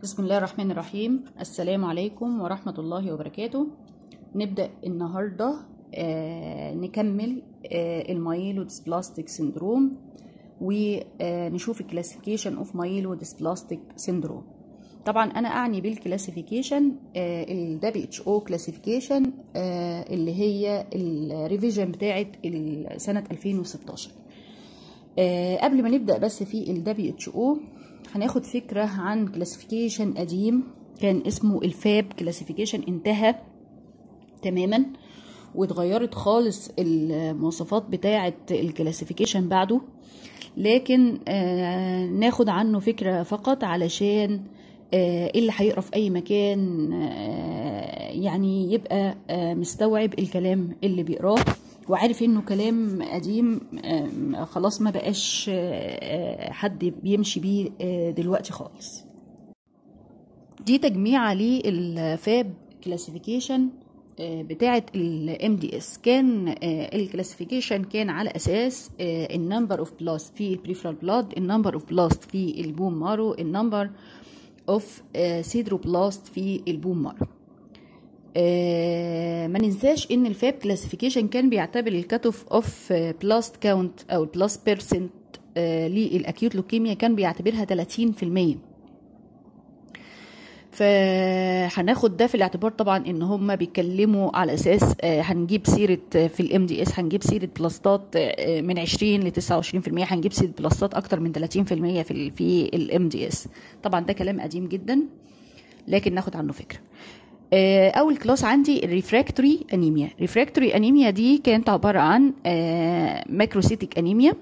بسم الله الرحمن الرحيم السلام عليكم ورحمة الله وبركاته نبدأ النهاردة آه نكمل آه المايلوديسبلاستيك سيندروم ونشوف الكلاسيفيكيشن اوف مايلوديسبلاستيك سيندروم طبعا انا اعني بالكلاسيفيكيشن ال WHO كلاسيفيكيشن اللي هي الريفيجن بتاعه سنة 2016 آه قبل ما نبدأ بس في ال WHO هناخد فكرة عن كلاسيفيكيشن قديم كان اسمه الفاب كلاسيفيكيشن انتهى تماما واتغيرت خالص المواصفات بتاعة الكلاسيفيكيشن بعده لكن آه ناخد عنه فكرة فقط علشان آه اللي هيقرا في اي مكان آه يعني يبقى آه مستوعب الكلام اللي بيقراه وعارف انه كلام قديم خلاص ما بقاش حد بيمشي بيه دلوقتي خالص دي تجميعة للفاب كلاسيفيكيشن بتاعة الام دي اس كان الكلاسيفيكيشن كان على اساس النمبر اوف بلاست في البريفرال بلاد النمبر اوف بلاست في البوم مارو النمبر اوف سيدروبلاست في البوم مارو آه ما ننساش ان الفاب كلاسيفيكيشن كان بيعتبر الكات اوف اوف بلاست كاونت او البلاست بيرسنت آه للاكيوت لوكيميا كان بيعتبرها 30% فهناخد ده في الاعتبار طبعا ان هم بيتكلموا على اساس آه هنجيب سيره في الام دي اس هنجيب سيره بلاستات من 20 ل 29% هنجيب سيره بلاستات اكتر من 30% في في الام دي اس طبعا ده كلام قديم جدا لكن ناخد عنه فكره اول كلاس عندي الريفراكتوري انيميا ريفراكتوري انيميا دي كانت عباره عن ماكروسيتيك انيميا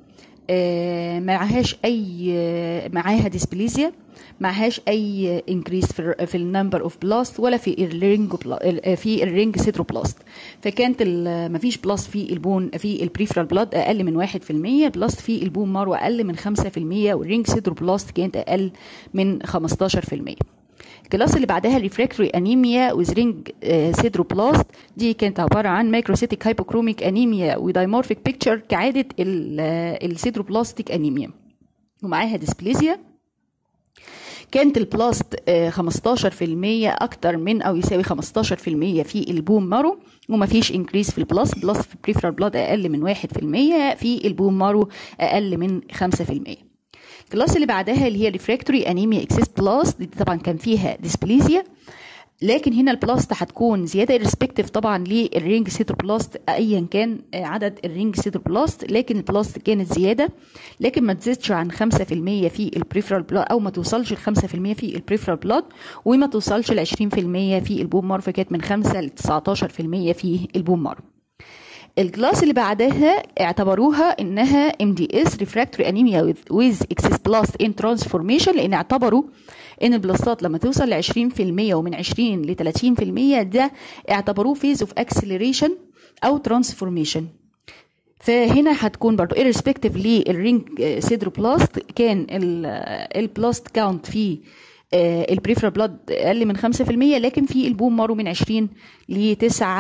معهاش اي معاها ديسبليزيا معهاش اي انكريس في, في النمبر اوف بلاست ولا في الرينج في الرينج سيتروبلاست فكانت مفيش بلاست في البون في البريفرال بلاد اقل من 1% بلاست في البون مارو اقل من 5% والرينج سيتروبلاست كانت اقل من 15% الكلاس اللي بعدها الريفراكتوري انيميا ويز رينج سيدروبلاست دي كانت عباره عن مايكروسيتيك هايبوكروميك انيميا ودايمورفيك بيكتشر كعاده السيدروبلاستيك انيميا ومعاها ديسبليزيا كانت البلاست 15% اكتر من او يساوي 15% في البوم مارو وما فيش انكريس في البلاست بلاست في البريفرال بلاد اقل من 1% في البوم مارو اقل من 5% الكلاس اللي بعدها اللي هي ريفراكتوري انيميا اكسس بلاست دي طبعا كان فيها ديسبليزيا لكن هنا البلاست هتكون زياده ريسبكتيف طبعا للرينج سيتوبلاست ايا كان عدد الرينج سيتوبلاست لكن البلاست كانت زياده لكن ما تزيدش عن 5% في البريفرال بلاد او ما توصلش ل 5% في البريفرال بلاد وما توصلش ل 20% في البوم مارو فكانت من 5 ل 19% في البوم مارو الكلاس اللي بعدها اعتبروها انها ام دي اس ريفراكتوري انيميا ويز اكسس بلاست ان ترانسفورميشن لان اعتبروا ان البلاستات لما توصل ل 20% ومن 20 ل 30% ده اعتبروه فيز اوف اكسلريشن او ترانسفورميشن فهنا هتكون برضو irrespective للرينج سيدروبلاست كان البلاست كاونت فيه البريفرال بلاد اقل من 5% لكن في البوم مارو من 20 ل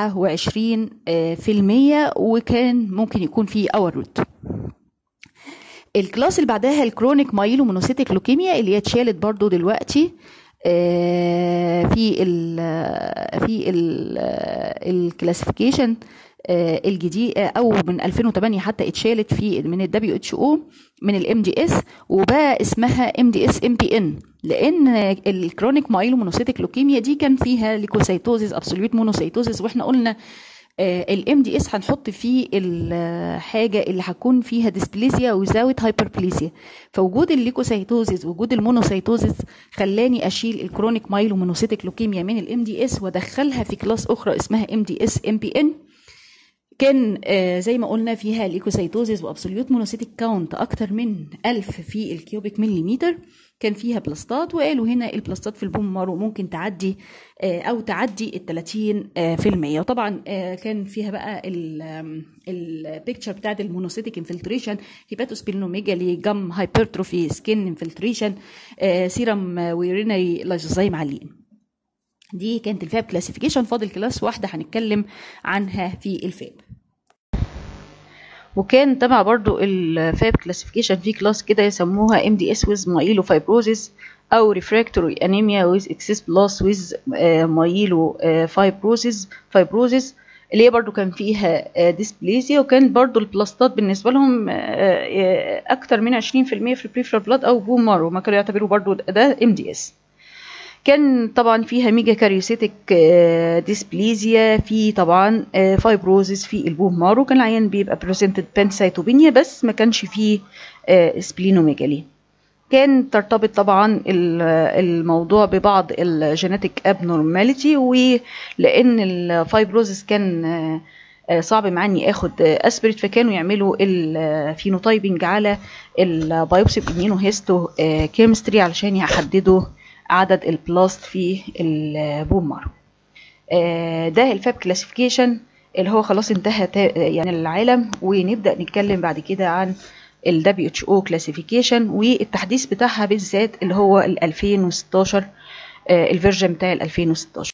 29% وكان ممكن يكون في اور روت الكلاس اللي بعدها الكرونيك مايلو مونوسيتيك لوكيميا اللي هي اتشالت برضو دلوقتي في ال في الكلاسيفيكيشن الجديد او من 2008 حتى اتشالت في من الدبليو اتش او من الام دي اس وبقى اسمها ام دي اس ام بي ان لان الكرونيك مايلو مونوسيتيك لوكيميا دي كان فيها ليكوسايتوزيس ابسوليوت مونوسايتوزيس واحنا قلنا الام دي اس هنحط فيه الحاجه اللي هتكون فيها ديسبليزيا وزاويه هايبربليزيا فوجود الليكوسايتوزيس وجود المونوسايتوزيس خلاني اشيل الكرونيك مايلو مونوسيتيك لوكيميا من الام دي اس وادخلها في كلاس اخرى اسمها ام دي اس ام بي ان كان آه زي ما قلنا فيها ليكوسايتوزيس وابسوليوت مونوسيتيك كاونت اكتر من 1000 في الكيوبيك مليمتر كان فيها بلاستات وقالوا هنا البلاستات في البوم مارو ممكن تعدي آه او تعدي ال 30 آه في المية وطبعا كان فيها بقى البيكتشر بتاعت المونوسيتيك انفلتريشن هيباتوسبيلنوميجالي جام هايبرتروفي سكين انفلتريشن سيرم ويورينري لايزوزايم عاليين دي كانت الفاب كلاسيفيكيشن فاضل كلاس واحده هنتكلم عنها في الفاب وكان تبع برضو الفاب كلاسيفيكيشن في كلاس كده يسموها ام دي اس ويز مايلو فايبروزيس او refractory anemia with excess plus with مايلو fibrosis fibrosis اللي هي برضو كان فيها ديسبليزيا وكان برضو البلاستات بالنسبه لهم اكتر من 20% في البريفرال بلاد او بوم مارو ما كانوا يعتبروا برضو ده ام دي اس كان طبعا فيها ميجا كاريوسيتك ديسبليزيا في طبعا فايبروزيس في البوم مارو كان العيان بيبقى بريزنتد بانسايتوبينيا بس ما كانش فيه سبلينوميجالي كان ترتبط طبعا الموضوع ببعض الجينيتك ابنورماليتي ولان الفايبروزيس كان صعب معاه اني اخد اسبريت فكانوا يعملوا الفينوتايبنج على البايوبسي بامينو هيستو كيمستري علشان يحددوا عدد البلاست في البوم مارو ده الفاب كلاسيفيكيشن اللي هو خلاص انتهى يعني العالم ونبدا نتكلم بعد كده عن ال WHO classification والتحديث بتاعها بالذات اللي هو ال 2016 الفيرجن بتاع ال 2016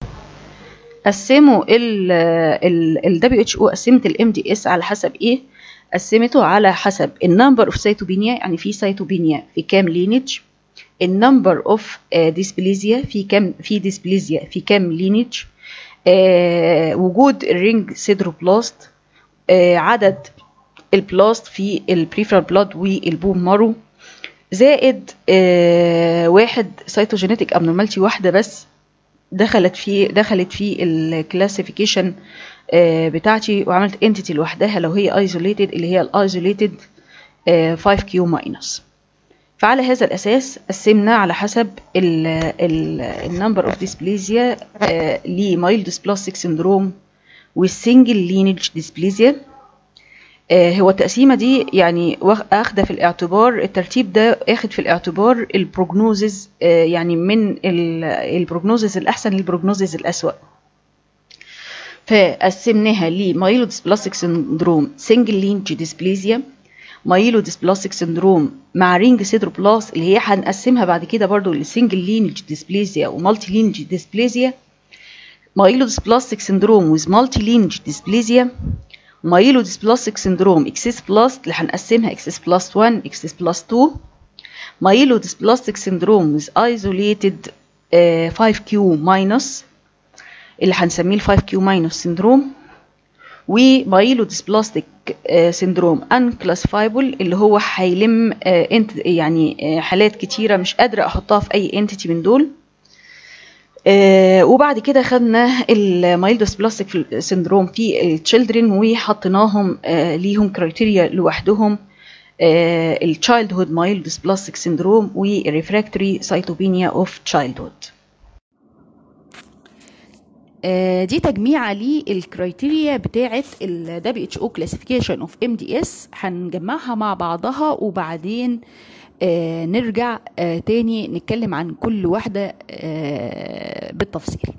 قسموا ال ال WHO قسمت ال MDS على حسب ايه قسمته على حسب النمبر اوف سيتوبينيا يعني في سيتوبينيا في كام لينج النمبر اوف ديسبليزيا في كام في ديسبليزيا في كام لينج آه وجود الرينج سيدروبلاست آه عدد البلاست في البريفرال بلاد والبوم مارو زائد آه واحد سيتوجينيتك ابنورمالتي واحده بس دخلت في دخلت في الكلاسيفيكيشن آه بتاعتي وعملت انتيتي لوحدها لو هي ايزوليتد اللي هي الايزوليتد 5 كيو ماينس فعلى هذا الاساس قسمنا على حسب النمبر اوف ديسبليزيا لمايل ديسبلاستيك سندروم والسنجل لينج ديسبليزيا هو التقسيمه دي يعني اخده في الاعتبار الترتيب ده اخد في الاعتبار البروجنوزز يعني من البروجنوزز الاحسن للبروجنوزز الاسوا فقسمناها لمايلو ديسبلاستيك سندروم سنجل لينج ديسبليزيا مايلو ديسبلاستيك سندروم مع رينج سيدروبلاس اللي هي هنقسمها بعد كده برضو لسنجل لينج ديسبليزيا ومالتي لينج ديسبليزيا مايلو ديسبلاستيك سندروم with multi lineage dysplasia مايلو ديسبلاستيك سندروم اكسس بلس اللي هنقسمها اكسس بلس 1 اكسس بلس 2 مايلو ديسبلاستيك سندروم with isolated uh, 5q minus اللي هنسميه ال 5q minus سندروم ومايلو ديسبلاستيك سندروم unclassifiable اللي هو هيلم uh, يعني uh, حالات كتيره مش قادره احطها في اي انتيتي من دول آه وبعد كده خدنا المايلدوس بلاستيك سندروم في التشيلدرن وحطيناهم آه ليهم كرايتيريا لوحدهم آه التشايلد هود مايلدوس بلاستيك سندروم والريفراكتوري سايتوبينيا اوف تشايلد هود دي تجميعة للكرايتيريا بتاعة ال WHO classification of MDS هنجمعها مع بعضها وبعدين آه نرجع آه تاني نتكلم عن كل واحدة آه بالتفصيل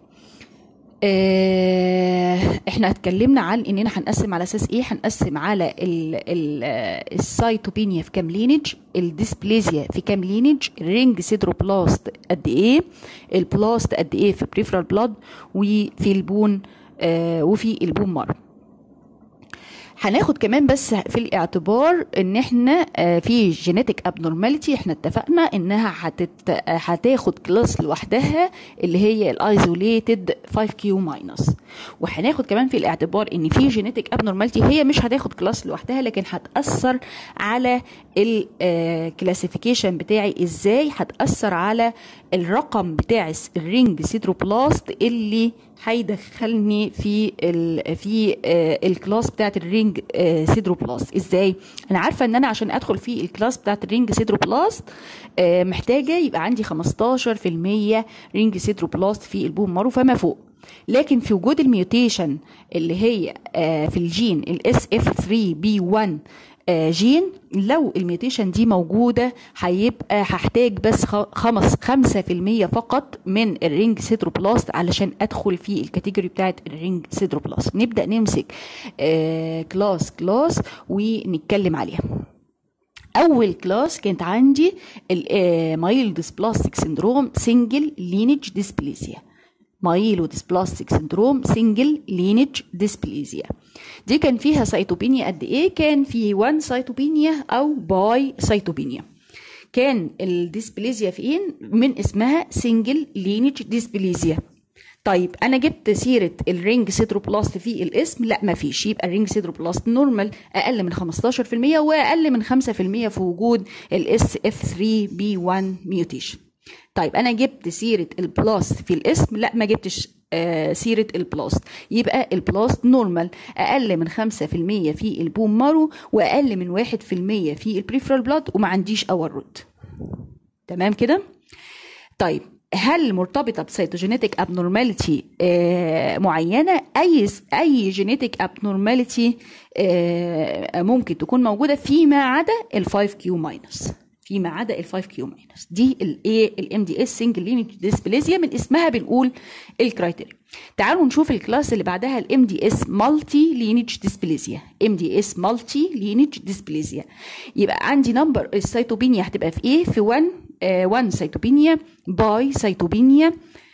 آه احنا اتكلمنا عن اننا هنقسم على اساس ايه هنقسم على السايتوبينيا في كام لينج الديسبليزيا في كام لينج الرينج سيدروبلاست قد ايه البلاست قد ايه في بريفرال بلاد وفي البون آه وفي البون مارو هناخد كمان بس في الاعتبار ان احنا في جينيتك ابنورماليتي احنا اتفقنا انها هتت... هتاخد كلاس لوحدها اللي هي الايزوليتد 5 كيو ماينس وهناخد كمان في الاعتبار ان في جينيتك ابنورماليتي هي مش هتاخد كلاس لوحدها لكن هتاثر على الكلاسيفيكيشن بتاعي ازاي هتاثر على الرقم بتاع الرينج سيدروبلاست اللي هيدخلني في ال في آه الكلاس بتاعت الرينج آه سيدروبلاست ازاي انا عارفه ان انا عشان ادخل في الكلاس بتاعت الرينج سيدروبلاست آه محتاجه يبقى عندي 15% رينج سيدروبلاست في البوم مارو فما فوق لكن في وجود الميوتيشن اللي هي في الجين الاس اف 3 بي 1 جين لو الميوتيشن دي موجودة هيبقى هحتاج بس خمس خمسة في المية فقط من الرينج سيدروبلاست علشان أدخل في الكاتيجوري بتاعت الرينج سيدروبلاست نبدأ نمسك آه كلاس كلاس ونتكلم عليها أول كلاس كانت عندي المايل ديسبلاستيك سندروم سنجل لينج ديسبليزيا مايلو ديسبلاستيك سندروم سنجل لينج ديسبليزيا دي كان فيها سيتوبينيا قد ايه كان في 1 سيتوبينيا او باي سيتوبينيا كان الديسبليزيا فين من اسمها سنجل لينج ديسبليزيا طيب انا جبت سيره الرينج سيدروبلاست في الاسم لا ما فيش يبقى الرينج سيدروبلاست نورمال اقل من 15% واقل من 5% في وجود الاس اف 3 بي 1 ميوتيشن طيب انا جبت سيره البلاست في الاسم لا ما جبتش آه سيره البلاست يبقى البلاست نورمال اقل من 5% في البوم مارو واقل من 1% في البريفرال بلاد وما عنديش اور رود تمام كده طيب هل مرتبطه بسيتوجينيتك ابنورماليتي آه معينه اي اي جينيتك ابنورماليتي آه ممكن تكون موجوده فيما عدا ال5 كيو ماينس فيما عدا ال5 كيو ماينس دي الايه الام دي اس سنجل لينج ديسبليزيا من اسمها بنقول الكرايتيريا تعالوا نشوف الكلاس اللي بعدها الام دي اس مالتي لينج ديسبليزيا ام دي اس مالتي لينج ديسبليزيا يبقى عندي نمبر السيتوبينيا هتبقى في ايه في 1 1 سيتوبينيا باي سيتوبينيا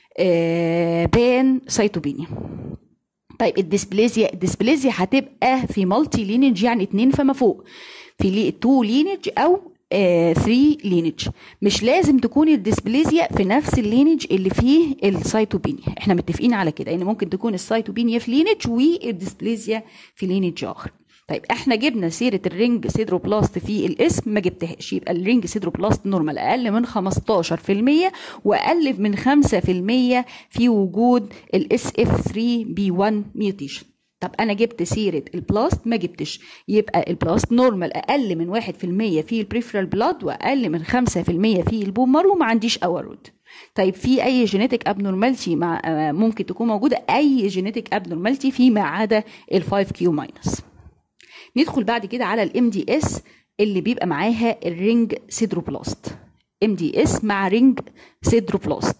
بان سيتوبينيا طيب الديسبليزيا الديسبليزيا هتبقى في مالتي لينج يعني اتنين فما فوق في 2 لينج او 3 لينج مش لازم تكون الديسبليزيا في نفس اللينج اللي فيه السيتوبينيا احنا متفقين على كده ان ممكن تكون السيتوبينيا في لينج والديسبليزيا في لينج اخر طيب احنا جبنا سيره الرينج سيدروبلاست في الاسم ما جبتهاش يبقى الرينج سيدروبلاست نورمال اقل من 15% واقل من 5% في وجود الاس اف 3 بي 1 ميوتيشن طب انا جبت سيره البلاست ما جبتش يبقى البلاست نورمال اقل من 1% في البريفرال بلاد واقل من 5% في البومر وما عنديش اورود طيب في اي جينيتك ابنورمالتي مع ممكن تكون موجوده اي جينيتك ابنورمالتي فيما عدا ال5 كيو ماينس ندخل بعد كده على الام دي اس اللي بيبقى معاها الرينج سيدروبلاست ام دي اس مع رينج سيدروبلاست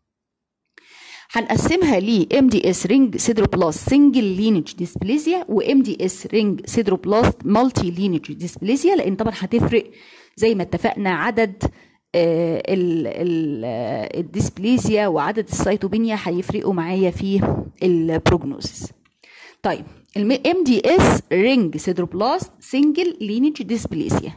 هنقسمها ل ام دي اس رينج سيدروبلاست سنجل لينج ديسبليزيا وام دي اس رينج سيدروبلاست مالتي لينج ديسبليزيا لان طبعا هتفرق زي ما اتفقنا عدد آه الديسبليزيا وعدد السيتوبينيا هيفرقوا معايا في البروجنوزيس طيب الام دي اس رينج سيدروبلاست سنجل لينج ديسبليزيا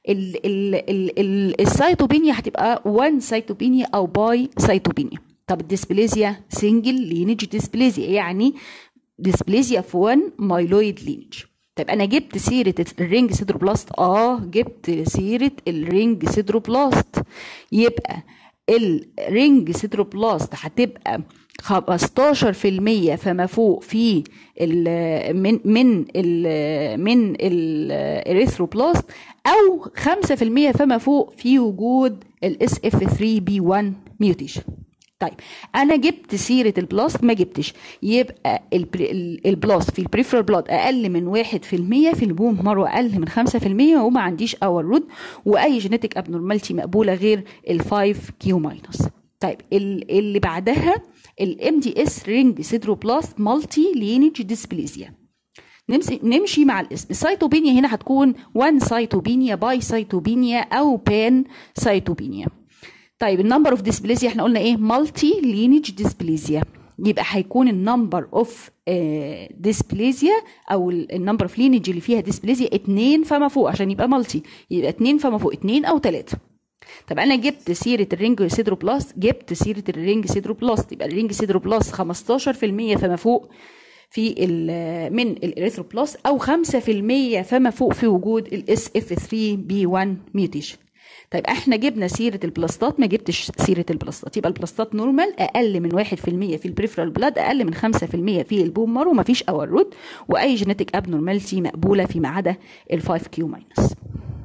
السيتوبينيا هتبقى 1 سيتوبينيا او باي سيتوبينيا طب الديسبليزيا سنجل لينج ديسبليزيا يعني ديسبليزيا في 1 مايلويد لينج طيب انا جبت سيره الرينج سيدروبلاست اه جبت سيره الرينج سيدروبلاست يبقى الرينج سيدروبلاست هتبقى 15% فما فوق في ال من من ال من الاريثروبلاست او 5% فما فوق في وجود الاس اف 3 بي 1 ميوتيشن طيب انا جبت سيره البلاست ما جبتش يبقى البلاست في البريفرال بلاد اقل من 1% في البوم مره اقل من 5% وما عنديش اور رود واي جينيتك ابنورمالتي مقبوله غير ال5 كيو ماينس طيب اللي بعدها الام دي اس رينج سيدروبلاست مالتي لينج ديسبليزيا نمشي نمشي مع الاسم السيتوبينيا هنا هتكون 1 سيتوبينيا باي سيتوبينيا او بان سيتوبينيا طيب النمبر اوف ديسبليزيا احنا قلنا ايه مالتي لينج ديسبليزيا يبقى هيكون النمبر اوف ديسبليزيا او النمبر اوف لينج اللي فيها ديسبليزيا اتنين فما فوق عشان يبقى مالتي يبقى اتنين فما فوق اتنين او تلاته طب انا جبت سيره الرينج سيدروبلاست جبت سيره الرينج سيدروبلاست يبقى الرينج سيدروبلاست 15% فما فوق في من الاريثروبلاست او 5% فما فوق في وجود الاس اف 3 بي 1 ميوتيشن طيب احنا جبنا سيره البلاستات ما جبتش سيره البلاستات يبقى البلاستات نورمال اقل من 1% في البريفرال بلاد اقل من 5% في البومر وما فيش اور رود واي جينيتك ابنورمالتي مقبوله فيما عدا ال5 كيو ماينس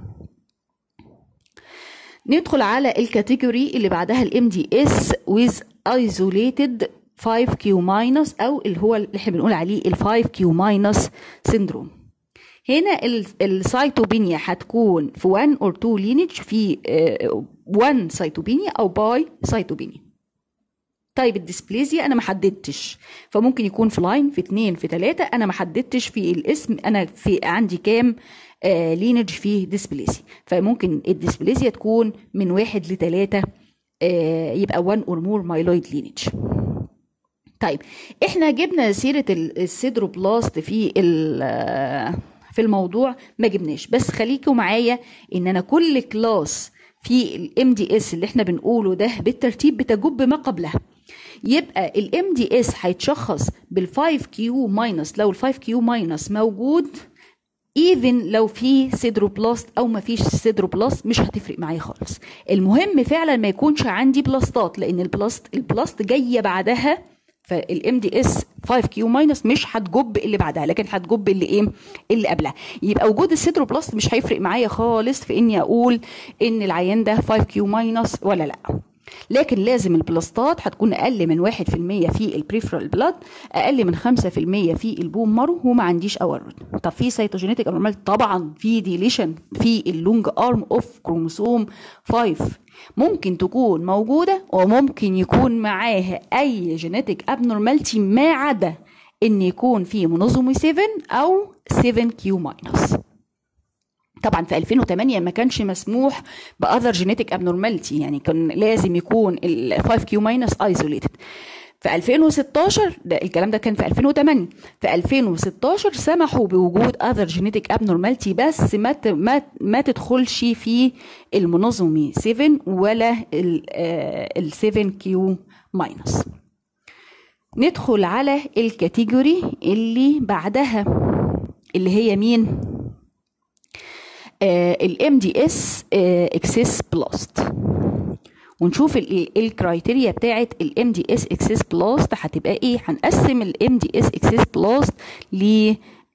ندخل على الكاتيجوري اللي بعدها الام دي اس with isolated 5 كيو ماينس او اللي هو اللي احنا بنقول عليه ال 5 كيو ماينس سيندروم هنا السيتوبينيا هتكون في 1 اور 2 لينج في 1 سيتوبينيا او باي سيتوبينيا طيب الديسبليزيا انا ما حددتش فممكن يكون في لاين في اتنين في تلاتة انا ما حددتش في الاسم انا في عندي كام آه لينج فيه ديسبليزيا فممكن الديسبليزيا تكون من واحد لتلاتة آه يبقى 1 اور مور مايلويد لينج طيب احنا جبنا سيره السيدروبلاست في في الموضوع ما جبناش بس خليكوا معايا ان انا كل كلاس في الام دي اس اللي احنا بنقوله ده بالترتيب بتجب ما قبلها يبقى الام دي اس هيتشخص بال5 كيو ماينس لو ال5 كيو ماينس موجود ايفن لو في سيدروبلاست او ما فيش سيدروبلاست مش هتفرق معايا خالص المهم فعلا ما يكونش عندي بلاستات لان البلاست البلاست جايه بعدها فالام دي اس 5 كيو ماينس مش هتجب اللي بعدها لكن هتجب اللي ايه اللي قبلها يبقى وجود السيدروبلاست مش هيفرق معايا خالص في اني اقول ان العيان ده 5 كيو ماينس ولا لا لكن لازم البلاستات هتكون اقل من 1% في البريفرال بلاد اقل من 5% في البوم مارو وما عنديش اورد طب في سيتوجينيتك ابنورمال طبعا في ديليشن في اللونج ارم اوف كروموسوم 5 ممكن تكون موجوده وممكن يكون معاها اي جينيتك ابنورمالتي ما عدا ان يكون في منظمي 7 او 7 كيو ماينس طبعا في 2008 ما كانش مسموح باذر جينيتك ابنورماليتي يعني كان لازم يكون ال 5 كيو ماينس ايزوليتد في 2016 ده الكلام ده كان في 2008 في 2016 سمحوا بوجود اذر جينيتك ابنورماليتي بس ما ما ما تدخلش في المنظمي 7 ولا ال 7 كيو ماينس ندخل على الكاتيجوري اللي بعدها اللي هي مين الام دي اس اكسس بلاست ونشوف الكرايتيريا بتاعت الام دي اس اكسس بلاست هتبقى ايه هنقسم الام دي اس اكسس بلاست ل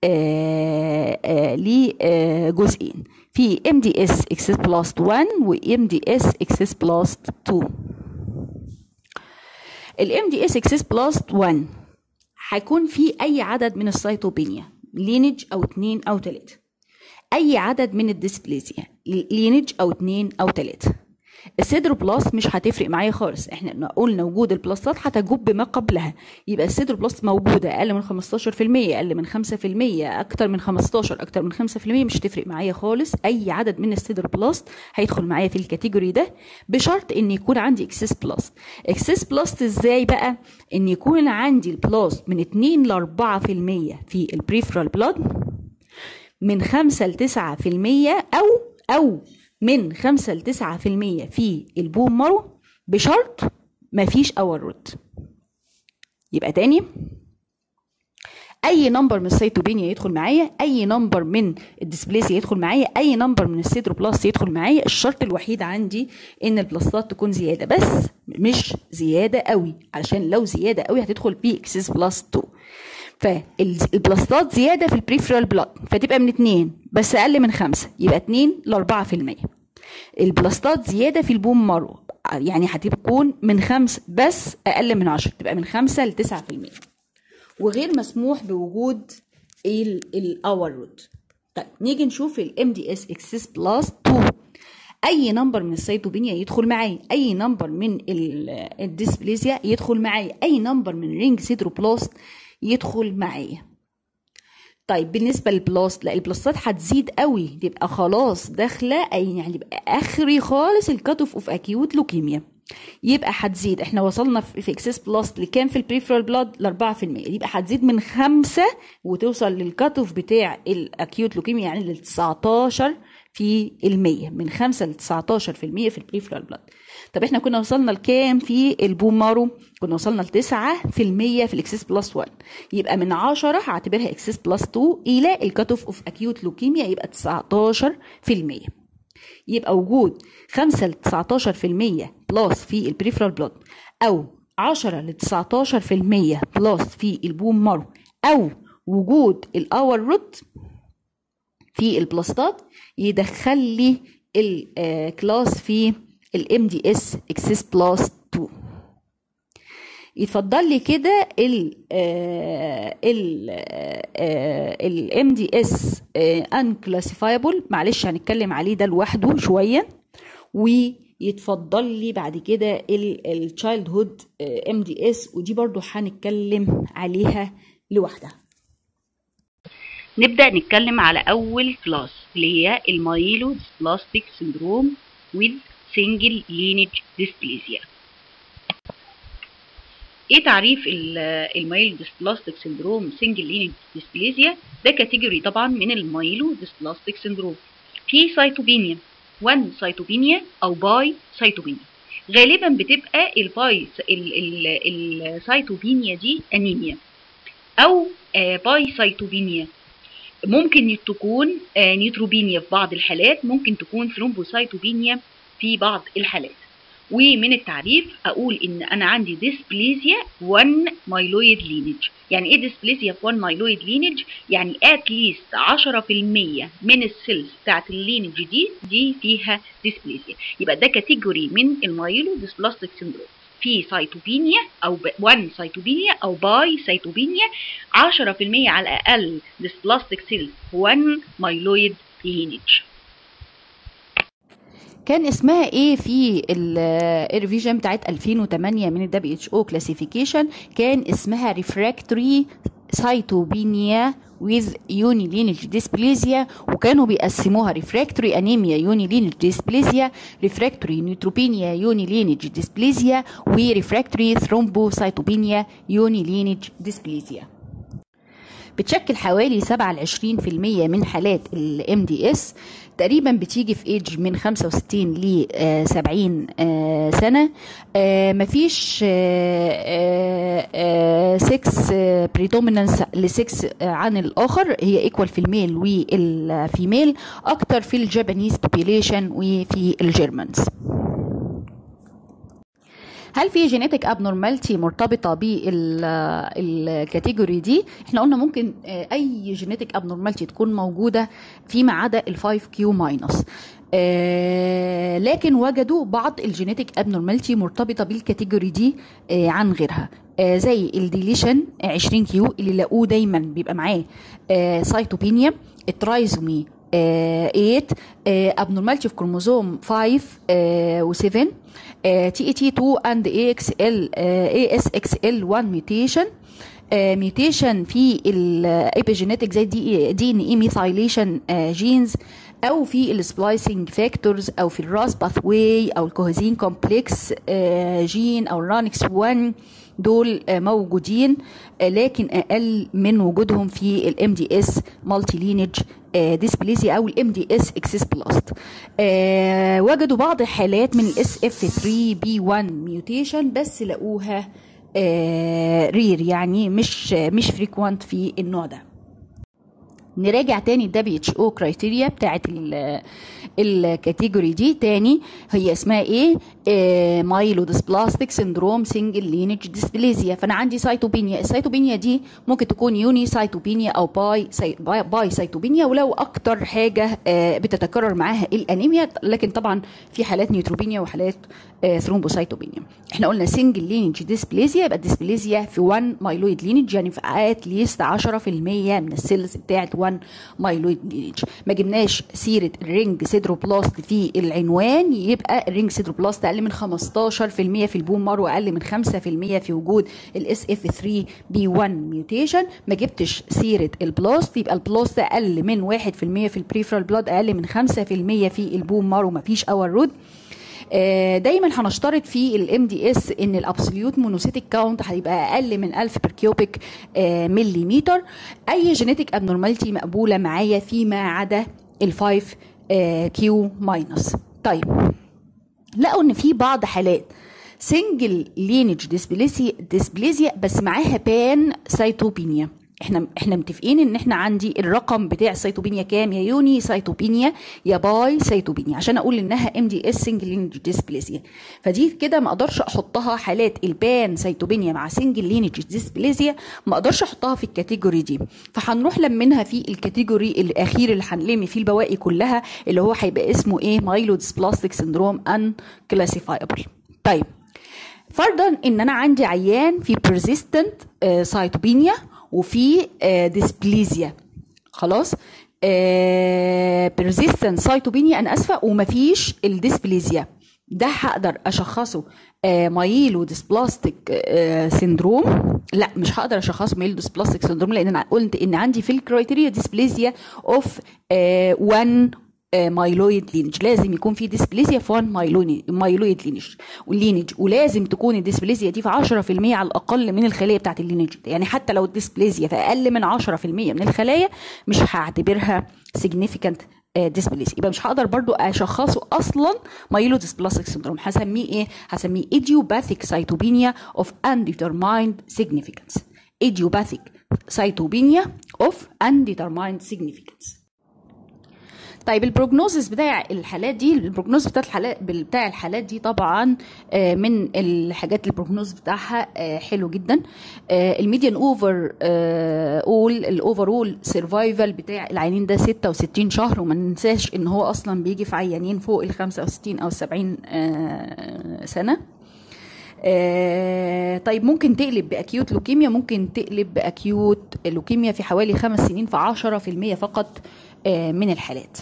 لجزئين في ام دي اس اكسس بلاست 1 وام دي اس اكسس بلاست 2 الام دي اس اكسس بلاست 1 هيكون في اي عدد من السيتوبينيا لينج او اتنين او تلاته اي عدد من الديسبليزيا لينج او اتنين او تلاته السيدروبلاست مش هتفرق معايا خالص احنا قلنا وجود البلاستات هتجب ما قبلها يبقى السيدروبلاست موجوده اقل من 15% اقل من 5% اكتر من 15 اكتر من 5% مش هتفرق معايا خالص اي عدد من السيدروبلاست هيدخل معايا في الكاتيجوري ده بشرط ان يكون عندي اكسس بلاست اكسس بلاست ازاي بقى ان يكون عندي البلاست من 2 ل 4% في البريفرال بلاد من 5 ل 9% او او من 5 ل 9% في البوم مارو بشرط مفيش اورود يبقى تاني اي نمبر من السيتوبينيا يدخل معايا اي نمبر من الديسبليزيا يدخل معايا اي نمبر من السيدروبلاست يدخل معايا الشرط الوحيد عندي ان البلاستات تكون زياده بس مش زياده قوي علشان لو زياده قوي هتدخل في اكسس بلس 2 فالبلاستات زياده في البريفرال بلاد فتبقى من 2 بس اقل من 5 يبقى 2 ل 4% البلاستات زياده في البوم مارو يعني هتكون من 5 بس اقل من 10 تبقى من 5 ل 9% وغير مسموح بوجود الاور رود طيب نيجي نشوف الام دي اس اكسس بلس 2 اي نمبر من السيتوبينيا يدخل معايا اي نمبر من الديسبليزيا يدخل معايا اي نمبر من رينج سيدروبلاست يدخل معايا طيب بالنسبه للبلاست لا البلاستات هتزيد قوي تبقى خلاص داخله اي يعني يبقى اخري خالص الكات اوف اوف اكيوت لوكيميا يبقى هتزيد احنا وصلنا في اكسس بلاست لكام في البريفرال بلاد ل 4% يبقى هتزيد من 5 وتوصل للكات اوف بتاع الاكيوت لوكيميا يعني لل 19 في المية من 5 ل 19 في المية في البريفرال بلاد طب احنا كنا وصلنا لكام في البوم مارو كنا وصلنا ل 9 في المية في الاكسس بلس 1 يبقى من 10 هعتبرها اكسس بلس 2 الى الكات اوف اوف اكيوت لوكيميا يبقى 19 في المية يبقى وجود 5 ل 19 في المية بلس في البريفرال بلاد او 10 ل 19 في المية بلس في البوم مارو او وجود الاور روت في البلاستات يدخل لي الكلاس في الام دي اس اكسس بلس 2 يتفضل لي كده ال ال الام دي اس انكلاسيفايبل معلش هنتكلم عليه ده لوحده شويه ويتفضل لي بعد كده التشايلد هود ام دي اس ودي برضو هنتكلم عليها لوحدها نبدأ نتكلم على أول كلاس اللي هي المايلو ديسبلاستيك سندروم with single lineage dysplasia ايه تعريف المايلو ديسبلاستيك سندروم سنجل لينيج ديسبليزيا ده كاتيجوري طبعا من المايلو ديسبلاستيك سندروم في سايتوبينيا 1 سيتوبينيا او باي سيتوبينيا غالبا بتبقى الباي السيتوبينيا دي انيميا او باي سيتوبينيا ممكن تكون نيوتروبينيا في بعض الحالات ممكن تكون ثرومبوسايتوبينيا في بعض الحالات ومن التعريف اقول ان انا عندي ديسبليزيا 1 مايلويد لينج يعني ايه ديسبليزيا في 1 مايلويد لينج يعني ات ليست 10% من السيلز بتاعت اللينج دي دي فيها ديسبليزيا يبقى ده كاتيجوري من المايلو ديسبلاستيك سيندروم في سيتوبينيا او 1 سيتوبينيا او باي سيتوبينيا 10% على الاقل ديسبلاستيك سيلز 1 مايلويد لينج كان اسمها ايه في الريفيجن بتاعت 2008 من الدبليو اتش او كلاسيفيكيشن كان اسمها ريفراكتوري سايتوبينيا with unilineage dysplasia وكانوا بيقسموها refractory anemia unilineage dysplasia refractory neutropenia unilineage dysplasia و refractory thrombocytopenia unilineage dysplasia بتشكل حوالي 7 ل 20% من حالات الام دي اس تقريبا بتيجي في ايج من 65 ل 70 سنه مفيش 6 بريدومينانس ل 6 عن الاخر هي ايكوال في الميل والفيميل اكتر في الجابانيز بوبيليشن وفي الجيرمانز هل في جينيتك ابنورمالتي مرتبطه بالكاتيجوري دي احنا قلنا ممكن اي جينيتك ابنورمالتي تكون موجوده فيما عدا ال5 كيو ماينس آه لكن وجدوا بعض الجينيتك ابنورمالتي مرتبطه بالكاتيجوري دي آه عن غيرها آه زي الديليشن 20 كيو اللي لاقوه دايما بيبقى معاه آه سايتوبينيا الترايزومي 8 ابنورمالتي في كروموزوم 5 و7 تي اي تي 2 اند اي اكس ال اي اس اكس ال 1 ميوتيشن ميوتيشن في الابيجينيتك زي دي دي ان اي ميثايليشن جينز او في السبلايسنج فاكتورز او في الراس باث واي او الكوهزين كومبلكس جين او الرانكس 1 دول موجودين لكن اقل من وجودهم في الام دي اس مالتي لينج ديسبليزيا او الام دي اس اكسس بلاست وجدوا بعض الحالات من الاس اف 3 بي 1 ميوتيشن بس لقوها رير يعني مش مش فريكوانت في النوع ده نراجع تاني الدبليو اتش او كرايتيريا بتاعت الكاتيجوري دي تاني هي اسمها ايه آه مايلو ديسبلاستيك سندروم سنجل لينج ديسبليزيا فانا عندي سايتوبينيا السايتوبينيا دي ممكن تكون يوني سايتوبينيا او باي ساي باي سايتوبينيا ولو اكتر حاجه آه بتتكرر معاها الانيميا لكن طبعا في حالات نيوتروبينيا وحالات آه ثرومبوسايتوبينيا احنا قلنا سنجل لينج ديسبليزيا يبقى الديسبليزيا في 1 مايلويد لينج يعني في ات ليست 10% من السيلز بتاعت 1 مايلويد لينج ما جبناش سيره الرينج سيدروبلاست في العنوان يبقى الرينج سيدروبلاست اقل من 15% في البوم مار واقل من 5% في وجود الاس اف 3 بي 1 ميوتيشن ما جبتش سيره البلاست يبقى البلاست اقل من 1% في البريفرال بلاد اقل من 5% في البوم مار وما فيش اور رود دايما هنشترط في الام دي اس ان الابسوليوت مونوسيتيك كاونت هيبقى اقل من 1000 بير كيوبيك مليمتر اي جينيتك ابنورماليتي مقبوله معايا فيما عدا ال5 كيو ماينس طيب لقوا ان في بعض حالات سنجل لينج ديسبليزيا بس معاها بان سايتوبينيا احنا احنا متفقين ان احنا عندي الرقم بتاع السيتوبينيا كام يا يوني سيتوبينيا يا باي سيتوبينيا عشان اقول انها ام دي اس سنجل لينج ديسبليزيا فدي كده ما اقدرش احطها حالات البان سيتوبينيا مع سنجل لينج ديسبليزيا ما اقدرش احطها في الكاتيجوري دي فهنروح لمنها في الكاتيجوري الاخير اللي هنلم فيه البواقي كلها اللي هو هيبقى اسمه ايه مايلودس بلاستيك سندروم ان كلاسيفايبل طيب فرضا ان انا عندي عيان في persistent سايتوبينيا وفي ديسبليزيا خلاص بيرزيستنت سايتوبينيا انا اسفه ومفيش الديسبليزيا ده هقدر اشخصه مايلو ديسبلاستيك سيندروم لا مش هقدر اشخصه مايلو ديسبلاستيك سيندروم لان انا قلت ان عندي في الكرايتيريا ديسبليزيا اوف 1 مايلويد لينج لازم يكون في ديسبليزيا في 1 مايلويد لينج واللينج ولازم تكون الديسبليزيا دي في 10% على الاقل من الخليه بتاعت اللينج يعني حتى لو الديسبليزيا في اقل من 10% من الخلايا مش هعتبرها significant ديسبليسي يبقى مش هقدر برضو اشخصه اصلا مايلو ديسبلاستيك سندروم هسميه ايه هسميه idiopathic cytopenia of undetermined significance idiopathic cytopenia of undetermined significance طيب البروجنوزس بتاع الحالات دي البروجنوز بتاع الحالات بتاع الحالات دي طبعا من الحاجات البروجنوز بتاعها حلو جدا الميديان اوفر اول الاوفر اول سرفايفل بتاع العيانين ده 66 شهر وما ننساش ان هو اصلا بيجي في عيانين فوق ال 65 او 70 سنه آه طيب ممكن تقلب باكيوت لوكيميا ممكن تقلب باكيوت لوكيميا في حوالي خمس سنين في 10% فقط آه من الحالات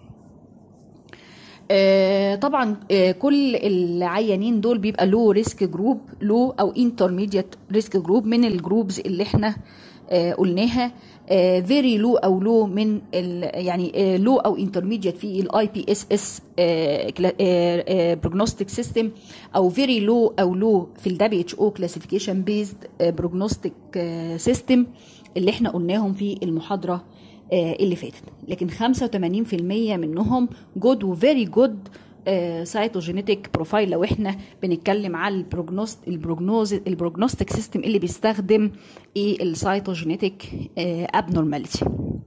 آه طبعا آه كل العيانين دول بيبقى لو ريسك جروب لو او انترميديت ريسك جروب من الجروبز اللي احنا آه قلناها فيري لو او لو من يعني لو او انترميديت في الاي بي اس اس بروجنوستيك سيستم او فيري لو او لو في الدبليو اتش او كلاسيفيكيشن بيزد بروجنوستيك سيستم اللي احنا قلناهم في المحاضره اللي فاتت لكن 85% منهم جود وفيري جود سايتوجينيتك بروفايل لو احنا بنتكلم على البروجنوست البروجنوز البروجنوستيك سيستم اللي بيستخدم ايه السايتوجينيتك ابنورماليتي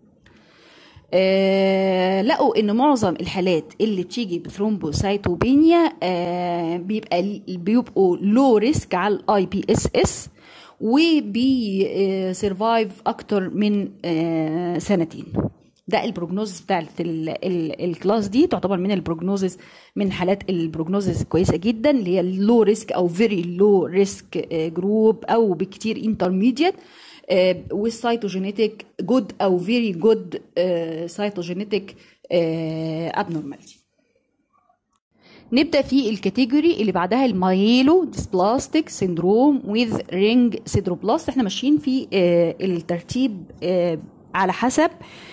آه لقوا ان معظم الحالات اللي بتيجي بثرومبوسايتوبينيا آه بيبقى بيبقوا لو ريسك على الاي بي اس اس وبي سرفايف اكتر من آه سنتين ده البروجنوزس بتاعت الكلاس دي تعتبر من البروجنوزس من حالات البروجنوزس كويسه جدا اللي هي اللو ريسك او فيري لو ريسك جروب او بكتير انترميديت والسايتوجينيتك جود او فيري جود سايتوجينيتك ابنورماليتي نبدا في الكاتيجوري اللي بعدها المايلو ديسبلاستيك سيندروم وذ رينج سيدروبلاست احنا ماشيين في الترتيب على حسب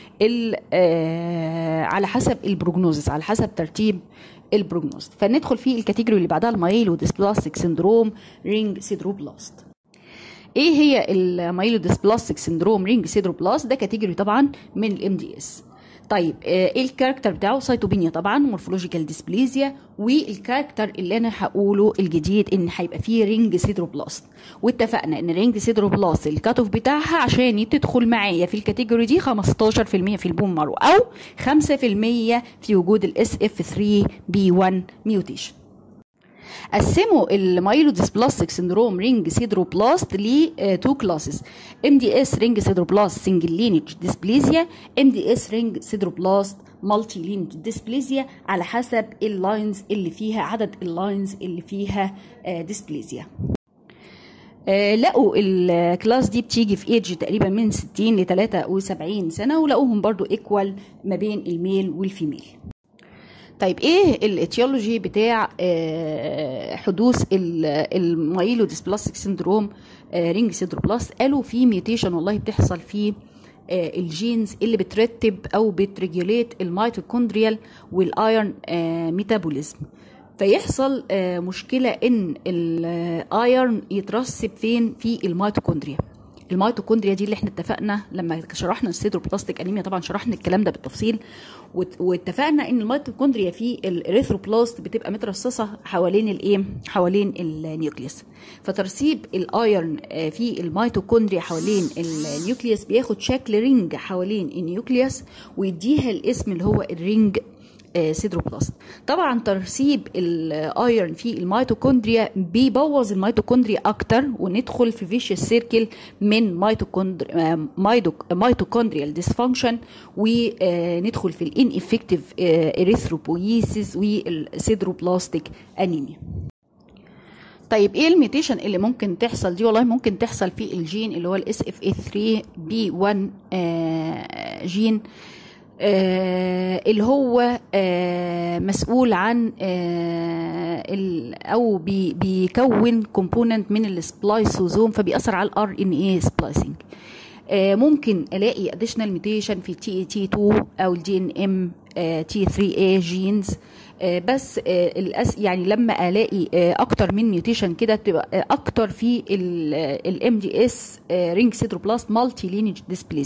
على حسب البروجنوزس على حسب ترتيب البروجنوز فندخل في الكاتيجوري اللي بعدها المايلو ديسبلاستيك سيندروم رينج سيدروبلاست ايه هي المايلو ديسبلاستيك سيندروم رينج سيدروبلاست ده كاتيجوري طبعا من الام دي اس طيب ايه الكاركتر بتاعه سيتوبينيا طبعا مورفولوجيكال ديسبليزيا والكاركتر اللي انا هقوله الجديد ان هيبقى فيه رينج سيدروبلاست واتفقنا ان رينج سيدروبلاست الكات اوف بتاعها عشان تدخل معايا في الكاتيجوري دي 15% في البون مارو او 5% في وجود الاس اف 3 بي 1 ميوتيشن قسموا المايلو ديسبلاستيك سندروم رينج سيدروبلاست ل تو كلاسز ام دي اس رينج سيدروبلاست سنجل لينج ديسبليزيا ام دي اس رينج سيدروبلاست مالتي لينج ديسبليزيا على حسب اللاينز اللي فيها عدد اللاينز اللي فيها ديسبليزيا آه لقوا الكلاس دي بتيجي في ايدج تقريبا من 60 ل 73 سنه ولقوهم برضو ايكوال ما بين الميل والفيميل طيب ايه الاتيولوجي بتاع حدوث المايلو ديسبلاستيك سندروم رينج سيدروبلاست قالوا في ميوتيشن والله بتحصل في الجينز اللي بترتب او بتريجوليت الميتوكوندريال والايرون ميتابوليزم فيحصل مشكله ان الايرون يترسب فين في الميتوكوندريا الميتوكوندريا دي اللي احنا اتفقنا لما شرحنا السيدروبلاستيك انيميا طبعا شرحنا الكلام ده بالتفصيل واتفقنا ان الميتوكوندريا في الاريثروبلاست بتبقى مترصصه حوالين الايه حوالين النيوكليوس فترسيب الايرن في الميتوكوندريا حوالين النيوكليوس بياخد شكل رينج حوالين النيوكليوس ويديها الاسم اللي هو الرينج سيدروبلاست طبعا ترسيب الايرن في الميتوكوندريا بيبوظ الميتوكوندريا اكتر وندخل في فيشيس سيركل من ميتوكوندريال ديسفانكشن وندخل في الان افكتيف اريثروبويسيس والسيدروبلاستيك انيميا طيب ايه الميوتيشن اللي ممكن تحصل دي والله ممكن تحصل في الجين اللي هو الاس اف اي 3 بي 1 جين آه اللي هو آه مسؤول عن آه او بي بيكون كومبوننت من السبلايسوزوم فبيأثر على الار ان اي سبلايسنج ممكن الاقي اديشنال ميوتيشن في تي اي تي 2 او الجي ان ام تي 3 اي جينز بس الأس يعني لما الاقي اكتر من ميوتيشن كده تبقى اكتر في الام دي اس رينج سيتروبلاست مالتي لينج ديسبليسي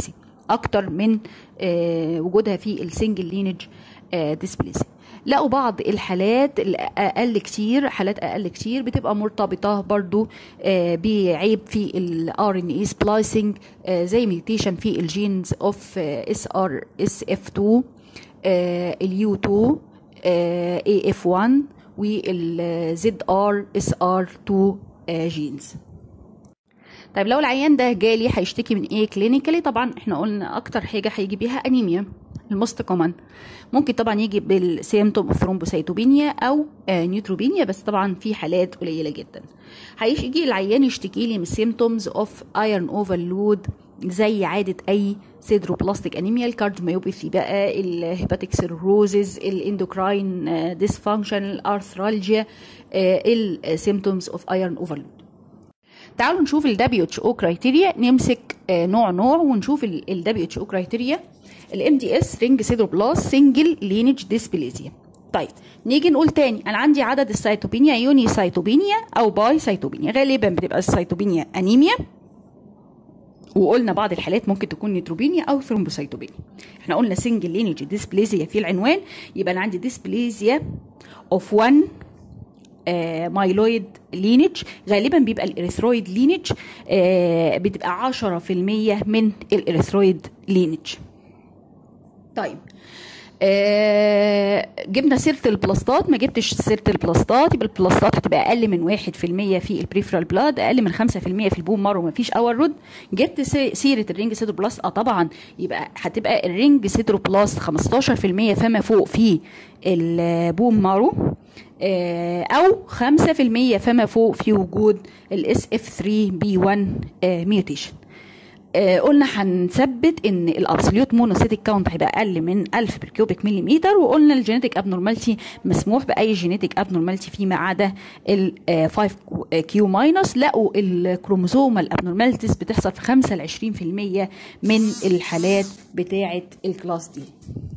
اكتر من آه، وجودها في السنجل لينج ديسبليسيا لقوا بعض الحالات الاقل كتير حالات اقل كتير بتبقى مرتبطه برضو آه، بعيب في الار ان اي سبلايسنج زي ميوتيشن في الجينز اوف اس ار اس اف 2 اليو 2 اي اف 1 والزد ار اس ار 2 جينز طيب لو العيان ده جالي هيشتكي من ايه كلينيكالي طبعا احنا قلنا اكتر حاجه هيجي بيها انيميا الموست كومن ممكن طبعا يجي بالسيمتوم اوف ثرومبوسيتوبينيا او آه نيوتروبينيا بس طبعا في حالات قليله جدا هيجي العيان يشتكي لي من سيمتومز اوف ايرون اوفرلود زي عادة أي سيدروبلاستيك أنيميا الكارديوميوباثي بقى الهيباتيك سيروزز الاندوكراين ديسفانكشن الارثرالجيا السيمتومز اوف ايرون اوفرلود تعالوا نشوف ال WHO كرايتيريا نمسك آه، نوع نوع ونشوف ال WHO كرايتيريا الام دي اس رينج سيدروبلاست سنجل لينج ديسبليزيا طيب نيجي نقول تاني انا عندي عدد السيتوبينيا يوني سيتوبينيا او باي سيتوبينيا غالبا بتبقى السيتوبينيا انيميا وقلنا بعض الحالات ممكن تكون نيتروبينيا او ثرومبوسيتوبينيا احنا قلنا سنجل لينج ديسبليزيا في العنوان يبقى انا عندي ديسبليزيا اوف 1 مايلويد لينج غالبا بيبقى الاريثرويد لينج آه بتبقى 10% من الاريثرويد لينج طيب آه جبنا سيره البلاستات ما جبتش سيره البلاستات يبقى البلاستات هتبقى اقل من 1% في البريفرال بلاد اقل من 5% في البوم مارو ما فيش اول رود جبت سي- سيره الرينج سيدروبلاست اه طبعا يبقى هتبقى الرينج سيدروبلاست 15% فما فوق في البوم مارو آه، او 5% فما فوق في وجود الاس اف 3 بي 1 ميوتيشن آه، قلنا هنثبت ان الابسوليوت مونوسيتيك كاونت هيبقى اقل من 1000 بالكيوبيك مليمتر وقلنا الجينيتك ابنورمالتي مسموح باي جينيتك ابنورمالتي فيما عدا ال 5 كيو ماينس لقوا الكروموسومال ابنورمالتيز بتحصل في 5 ل 20% من الحالات بتاعه الكلاس دي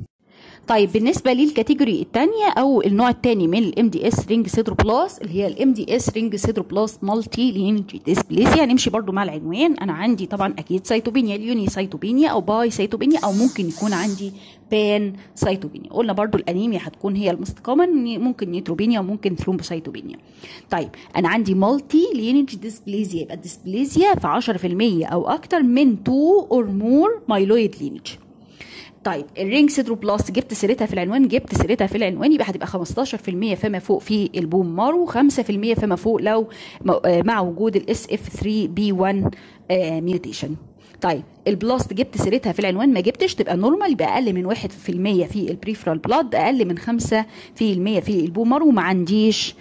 طيب بالنسبه للكاتيجوري الثانيه او النوع الثاني من الام دي اس رينج سيدروبلاس اللي هي الام دي اس رينج سيدروبلاس مالتي لينج ديسبليسيا نمشي برضو مع العنوان انا عندي طبعا اكيد سيتوبينيا اليوني سيتوبينيا او باي سيتوبينيا او ممكن يكون عندي بان سيتوبينيا قلنا برضو الانيميا هتكون هي المست كومن ممكن نيتروبينيا وممكن ثرومبوسيتوبينيا طيب انا عندي مالتي لينج ديسبليزيا يبقى الديسبليزيا في 10% او اكتر من 2 اور مور مايلويد لينج طيب الرينج سيدروبلاست جبت سيرتها في العنوان جبت سيرتها في العنوان يبقى هتبقى 15% فما فوق في البوم مارو 5% فما فوق لو م- آه مع وجود الاس اف 3 بي 1 ميوتيشن طيب البلاست جبت سيرتها في العنوان ما جبتش تبقى نورمال يبقى اقل من 1% في البريفرال بلاد اقل من 5% في البوم مارو وما عنديش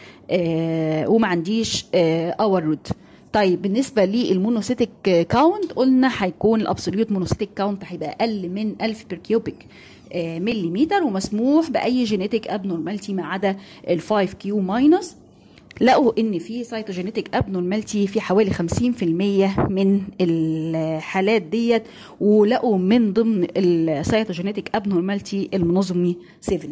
آه وما عنديش آه اور رود طيب بالنسبه للمونوسيتيك كاونت قلنا هيكون الابسوليوت مونوسيتيك كاونت هيبقى اقل من 1000 بير كيوبيك مليمتر ومسموح باي جينيتيك ابنورمالتي ما عدا ال 5 كيو ماينس لقوا ان في سيتوجينيتيك ابنورمالتي في حوالي 50% من الحالات ديت ولقوا من ضمن السيتوجينيتيك ابنورمالتي المنظمي 7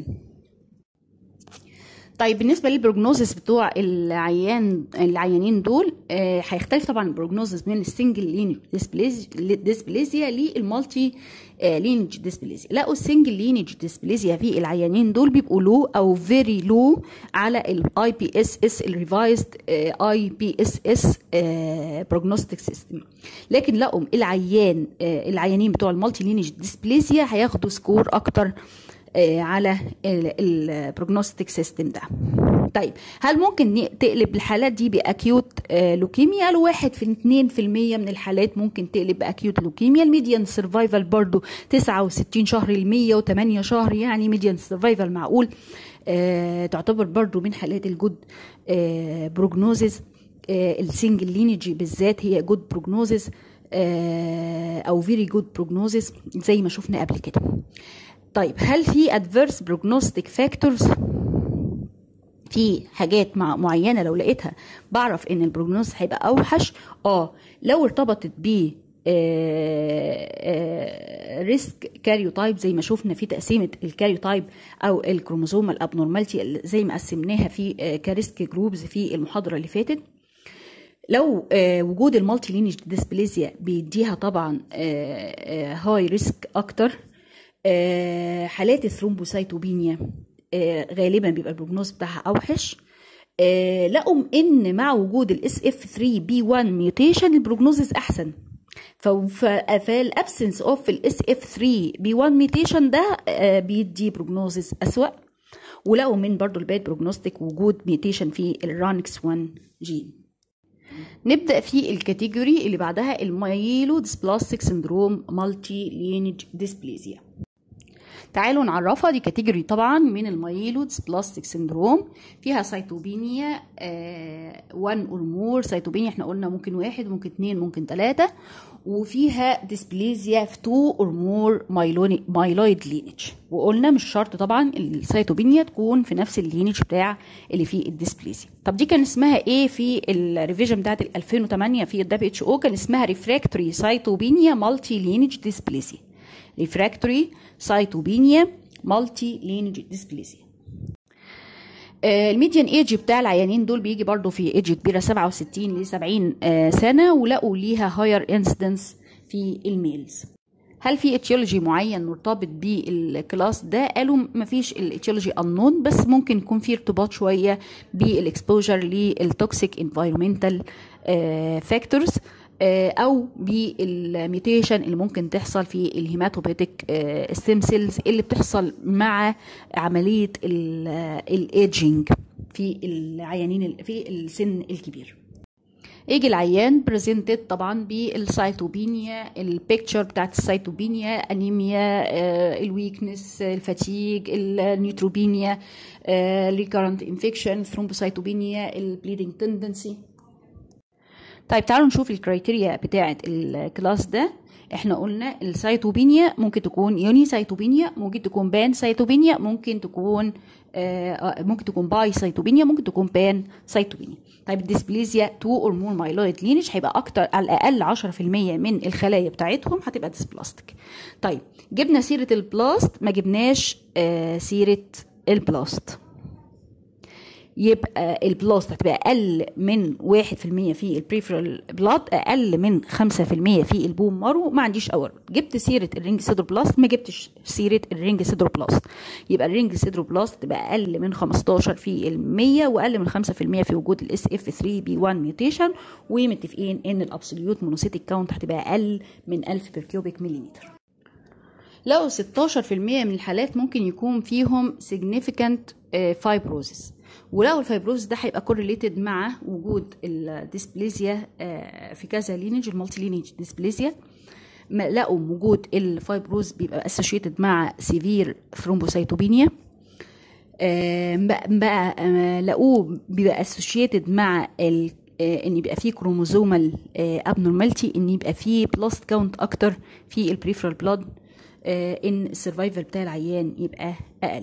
طيب بالنسبه للبروجنوزس بتوع العيان العيانين دول آه، هيختلف طبعا البروجنوزس من السنجل لينج ديسبليزيا للمالتي لينج ديسبليزيا لقوا السنجل لينج ديسبليزيا في العيانين دول بيبقوا لو او فيري لو على الاي بي اس اس الريفايزد اي بي اس اس بروجنوستيك سيستم لكن لقوا العيان آه، العيانين بتوع المالتي لينج ديسبليزيا هياخدوا سكور اكتر آه، على البروجنوستيك سيستم ده طيب هل ممكن ن- تقلب الحالات دي باكيوت آه، لوكيميا قالوا واحد في 2% من الحالات ممكن تقلب باكيوت لوكيميا الميديان سرفايفل برضو 69 شهر ل 108 شهر يعني ميديان سرفايفل معقول آه، تعتبر برضو من حالات الجود آه، بروجنوزز آه، السنجل لينيجي بالذات هي جود بروجنوزز او فيري جود بروجنوزز زي ما شفنا قبل كده طيب هل في adverse prognostic factors في حاجات مع معينه لو لقيتها بعرف ان البروجنوز هيبقى اوحش اه لو ارتبطت ب ريسك كاريوتايب زي ما شفنا في تقسيمه الكاريوتايب او الكروموسوم الابنورمالتي زي ما قسمناها في آه، كريسك جروبز في المحاضره اللي فاتت لو آه، وجود المالتي لينج ديسبليزيا بيديها طبعا هاي ريسك اكتر آه، حالات الثرومبوسايتوبينيا آه، غالبا بيبقى البروجنوز بتاعها اوحش آه، لقوا ان مع وجود الاس اف 3 بي 1 ميوتيشن البروجنوزز احسن فالابسنس اوف الاس اف 3 بي 1 ميوتيشن ده آه، بيدي بروجنوزز اسوأ ولقوا من برضو الباد بروجنوستيك وجود ميوتيشن في الرانكس 1 جين نبدا في الكاتيجوري اللي بعدها المايلو ديسبلاستيك سندروم مالتي لينج ديسبليزيا تعالوا نعرفها دي كاتيجوري طبعا من المايلو ديسبلاستيك سندروم فيها سيتوبينيا 1 اور مور سيتوبينيا احنا قلنا ممكن واحد ممكن اتنين ممكن تلاتة وفيها ديسبليزيا في 2 اور مور مايلويد لينج وقلنا مش شرط طبعا السيتوبينيا تكون في نفس اللينج بتاع اللي فيه الديسبليزيا طب دي كان اسمها ايه في الريفيجن بتاعت ال 2008 في الدبليو اتش او كان اسمها ريفراكتوري سيتوبينيا مالتي لينج ديسبليزيا ريفراكتوري سايتوبينيا مالتي لينج ديسبليزيا الميديان ايج بتاع العيانين دول بيجي برضو في ايج كبيره 67 ل 70 آه، سنه ولقوا ليها هاير انسيدنس في الميلز هل في اتيولوجي معين مرتبط بالكلاس ده قالوا مفيش الاتيولوجي انون بس ممكن يكون في ارتباط شويه بالاكسبوجر للتوكسيك انفايرمنتال فاكتورز او بالميوتيشن اللي ممكن تحصل في الهيماتوبيتيك ستيم سيلز اللي بتحصل مع عمليه الايدجينج في العيانين في السن الكبير يجي العيان بريزنتد طبعا بالسيتوبينيا البيكتشر بتاعت السيتوبينيا انيميا آه، الويكنس الفاتيج النيوتروبينيا ريكارنت انفكشن ثرومبوسيتوبينيا البليدنج تندنسي طيب تعالوا نشوف الكرايتيريا بتاعه الكلاس ده احنا قلنا السيتوبينيا ممكن تكون يوني سيتوبينيا ممكن تكون بان سيتوبينيا ممكن تكون آه ممكن تكون باي سيتوبينيا ممكن تكون بان سيتوبينيا طيب الديسبليزيا 2 اور مور مايلويد لينج هيبقى اكتر على الاقل 10% من الخلايا بتاعتهم هتبقى ديسبلاستيك طيب جبنا سيره البلاست ما جبناش آه سيره البلاست يبقى البلاست هتبقى اقل من 1% في البريفرال بلاد اقل من 5% في البوم مارو ما عنديش اور جبت سيره الرينج سيدرو بلاست ما جبتش سيره الرينج سيدرو بلاست يبقى الرينج سيدرو بلاست تبقى اقل من 15 في المية واقل من 5% في وجود الاس اف 3 بي 1 ميوتيشن ومتفقين ان الابسوليوت مونوسيتيك كاونت هتبقى اقل من 1000 بير كيوبيك مليمتر لو 16% من الحالات ممكن يكون فيهم significant fibrosis ولو الفايبروز ده هيبقى كورليتد مع وجود الديسبليزيا في كذا لينج المالتي لينج ديسبليزيا لقوا وجود الفايبروز بيبقى اسوشيتد مع سيفير ثرومبوسيتوبينيا بقى لقوه بيبقى اسوشيتد مع ال ان يبقى فيه كروموزومال ابنورمالتي ان يبقى فيه بلاست كاونت اكتر في البريفرال بلاد ان السرفايفل بتاع العيان يبقى اقل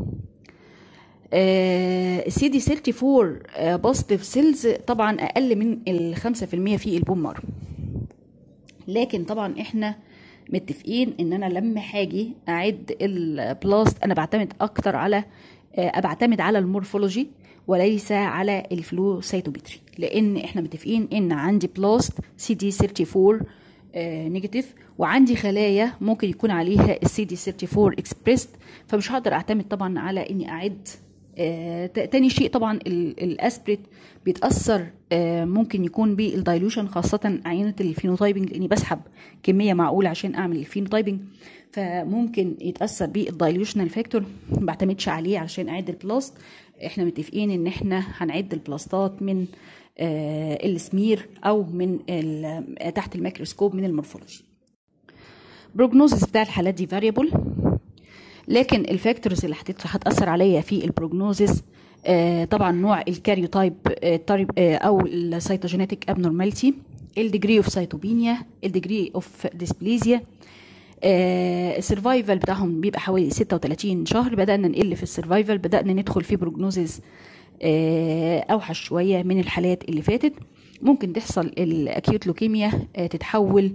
السي دي 34 بوزيتيف سيلز طبعا اقل من ال 5% في البون مارو لكن طبعا احنا متفقين ان انا لما هاجي اعد البلاست انا بعتمد اكتر على أه بعتمد على المورفولوجي وليس على الفلو سيتومتري لان احنا متفقين ان عندي بلاست سي دي 34 نيجاتيف وعندي خلايا ممكن يكون عليها السي دي 34 اكسبريسد فمش هقدر اعتمد طبعا على اني اعد آه تاني شيء طبعا الاسبريت بيتاثر آه ممكن يكون بالدايلوشن خاصه عينه الفينوتايبنج لاني بسحب كميه معقوله عشان اعمل الفينوتايبنج فممكن يتاثر بالدايلوشنال فاكتور ما بعتمدش عليه علشان اعد البلاست احنا متفقين ان احنا هنعد البلاستات من آه السمير او من تحت الميكروسكوب من المورفولوجي بروجنوزس بتاع الحالات دي فاريبل لكن الفاكتورز اللي هتاثر عليا في البروجنوزس آه طبعا نوع الكاريوتايب آه او السيتوجينيتك ابنورماليتي الديجري اوف سيتوبينيا الديجري اوف ديسبليزيا السرفايفل بتاعهم بيبقى حوالي 36 شهر بدانا نقل في السرفايفل بدانا ندخل في بروجنوزز آه اوحش شويه من الحالات اللي فاتت ممكن تحصل الاكيوت لوكيميا تتحول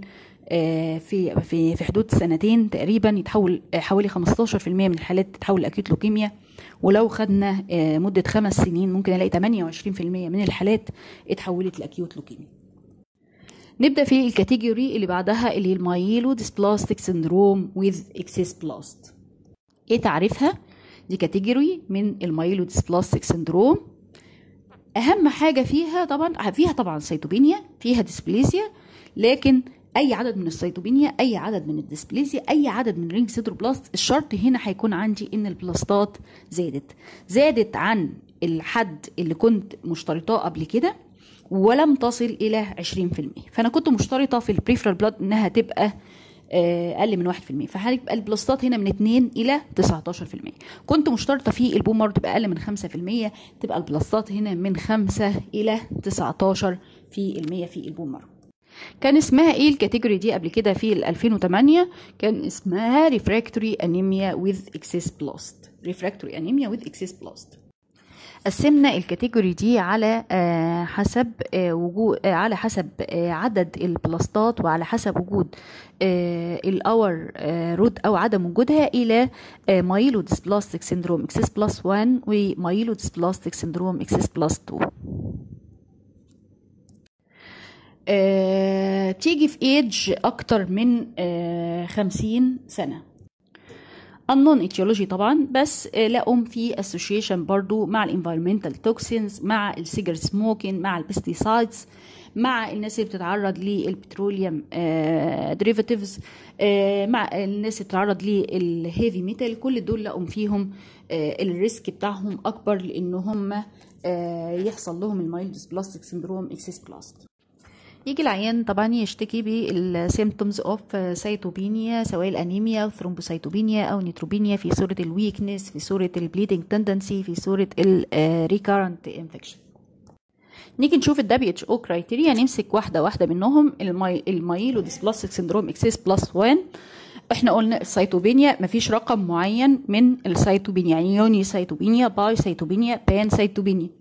في في في حدود سنتين تقريبا يتحول حوالي 15% من الحالات تتحول لاكيوت لوكيميا ولو خدنا مده خمس سنين ممكن الاقي 28% من الحالات اتحولت لاكيوت لوكيميا نبدا في الكاتيجوري اللي بعدها اللي هي المايلو ديسبلاستيك سندروم ويز اكسس بلاست ايه تعريفها دي كاتيجوري من المايلو ديسبلاستيك سندروم اهم حاجه فيها طبعا فيها طبعا سيتوبينيا فيها ديسبليزيا لكن اي عدد من السيتوبينيا اي عدد من الديسبليزيا اي عدد من رينج سيتروبلاست الشرط هنا هيكون عندي ان البلاستات زادت زادت عن الحد اللي كنت مشترطاه قبل كده ولم تصل الى 20% فانا كنت مشترطه في البريفرال بلاد انها تبقى اقل من 1% فهيبقى البلاستات هنا من 2 الى 19% كنت مشترطه في البومر تبقى اقل من 5% تبقى البلاستات هنا من 5 الى 19 في المية في البومر كان اسمها ايه الكاتيجوري دي قبل كده في 2008 كان اسمها ريفراكتوري انيميا وذ اكسس بلاست ريفراكتوري انيميا وذ اكسس بلاست قسمنا الكاتيجوري دي على حسب وجود على حسب عدد البلاستات وعلى حسب وجود الاور رود او عدم وجودها الى مايلو ديسبلاستيك سيندروم اكسس بلس 1 ومايلو ديسبلاستيك سيندروم اكسس بلس 2 أه تيجي في ايدج اكتر من أه 50 سنه النون اتيولوجي طبعا بس لقوا في اسوشيشن برضو مع الانفيرمنتال توكسينز مع السيجار سموكين مع البستيسايدز مع الناس اللي بتتعرض للبتروليوم ديريفاتيفز مع الناس اللي بتتعرض للهيفي ميتال كل دول لقوا فيهم الريسك بتاعهم اكبر لان هم يحصل لهم المايلد بلاستيك سندروم اكسس بلاست يجي العيان طبعا يشتكي بالسيمتومز اوف سيتوبينيا سواء الانيميا او ثرومبوسيتوبينيا او نيتروبينيا في صوره الويكنس في صوره البليدنج تندنسي في صوره الريكارنت انفكشن نيجي نشوف الدبليو اتش او كرايتيريا نمسك واحده واحده منهم الماي المايلو ديسبلاستيك سندروم اكسس بلس 1 احنا قلنا السيتوبينيا مفيش رقم معين من السيتوبينيا يعني يوني سيتوبينيا باي سيتوبينيا بان سيتوبينيا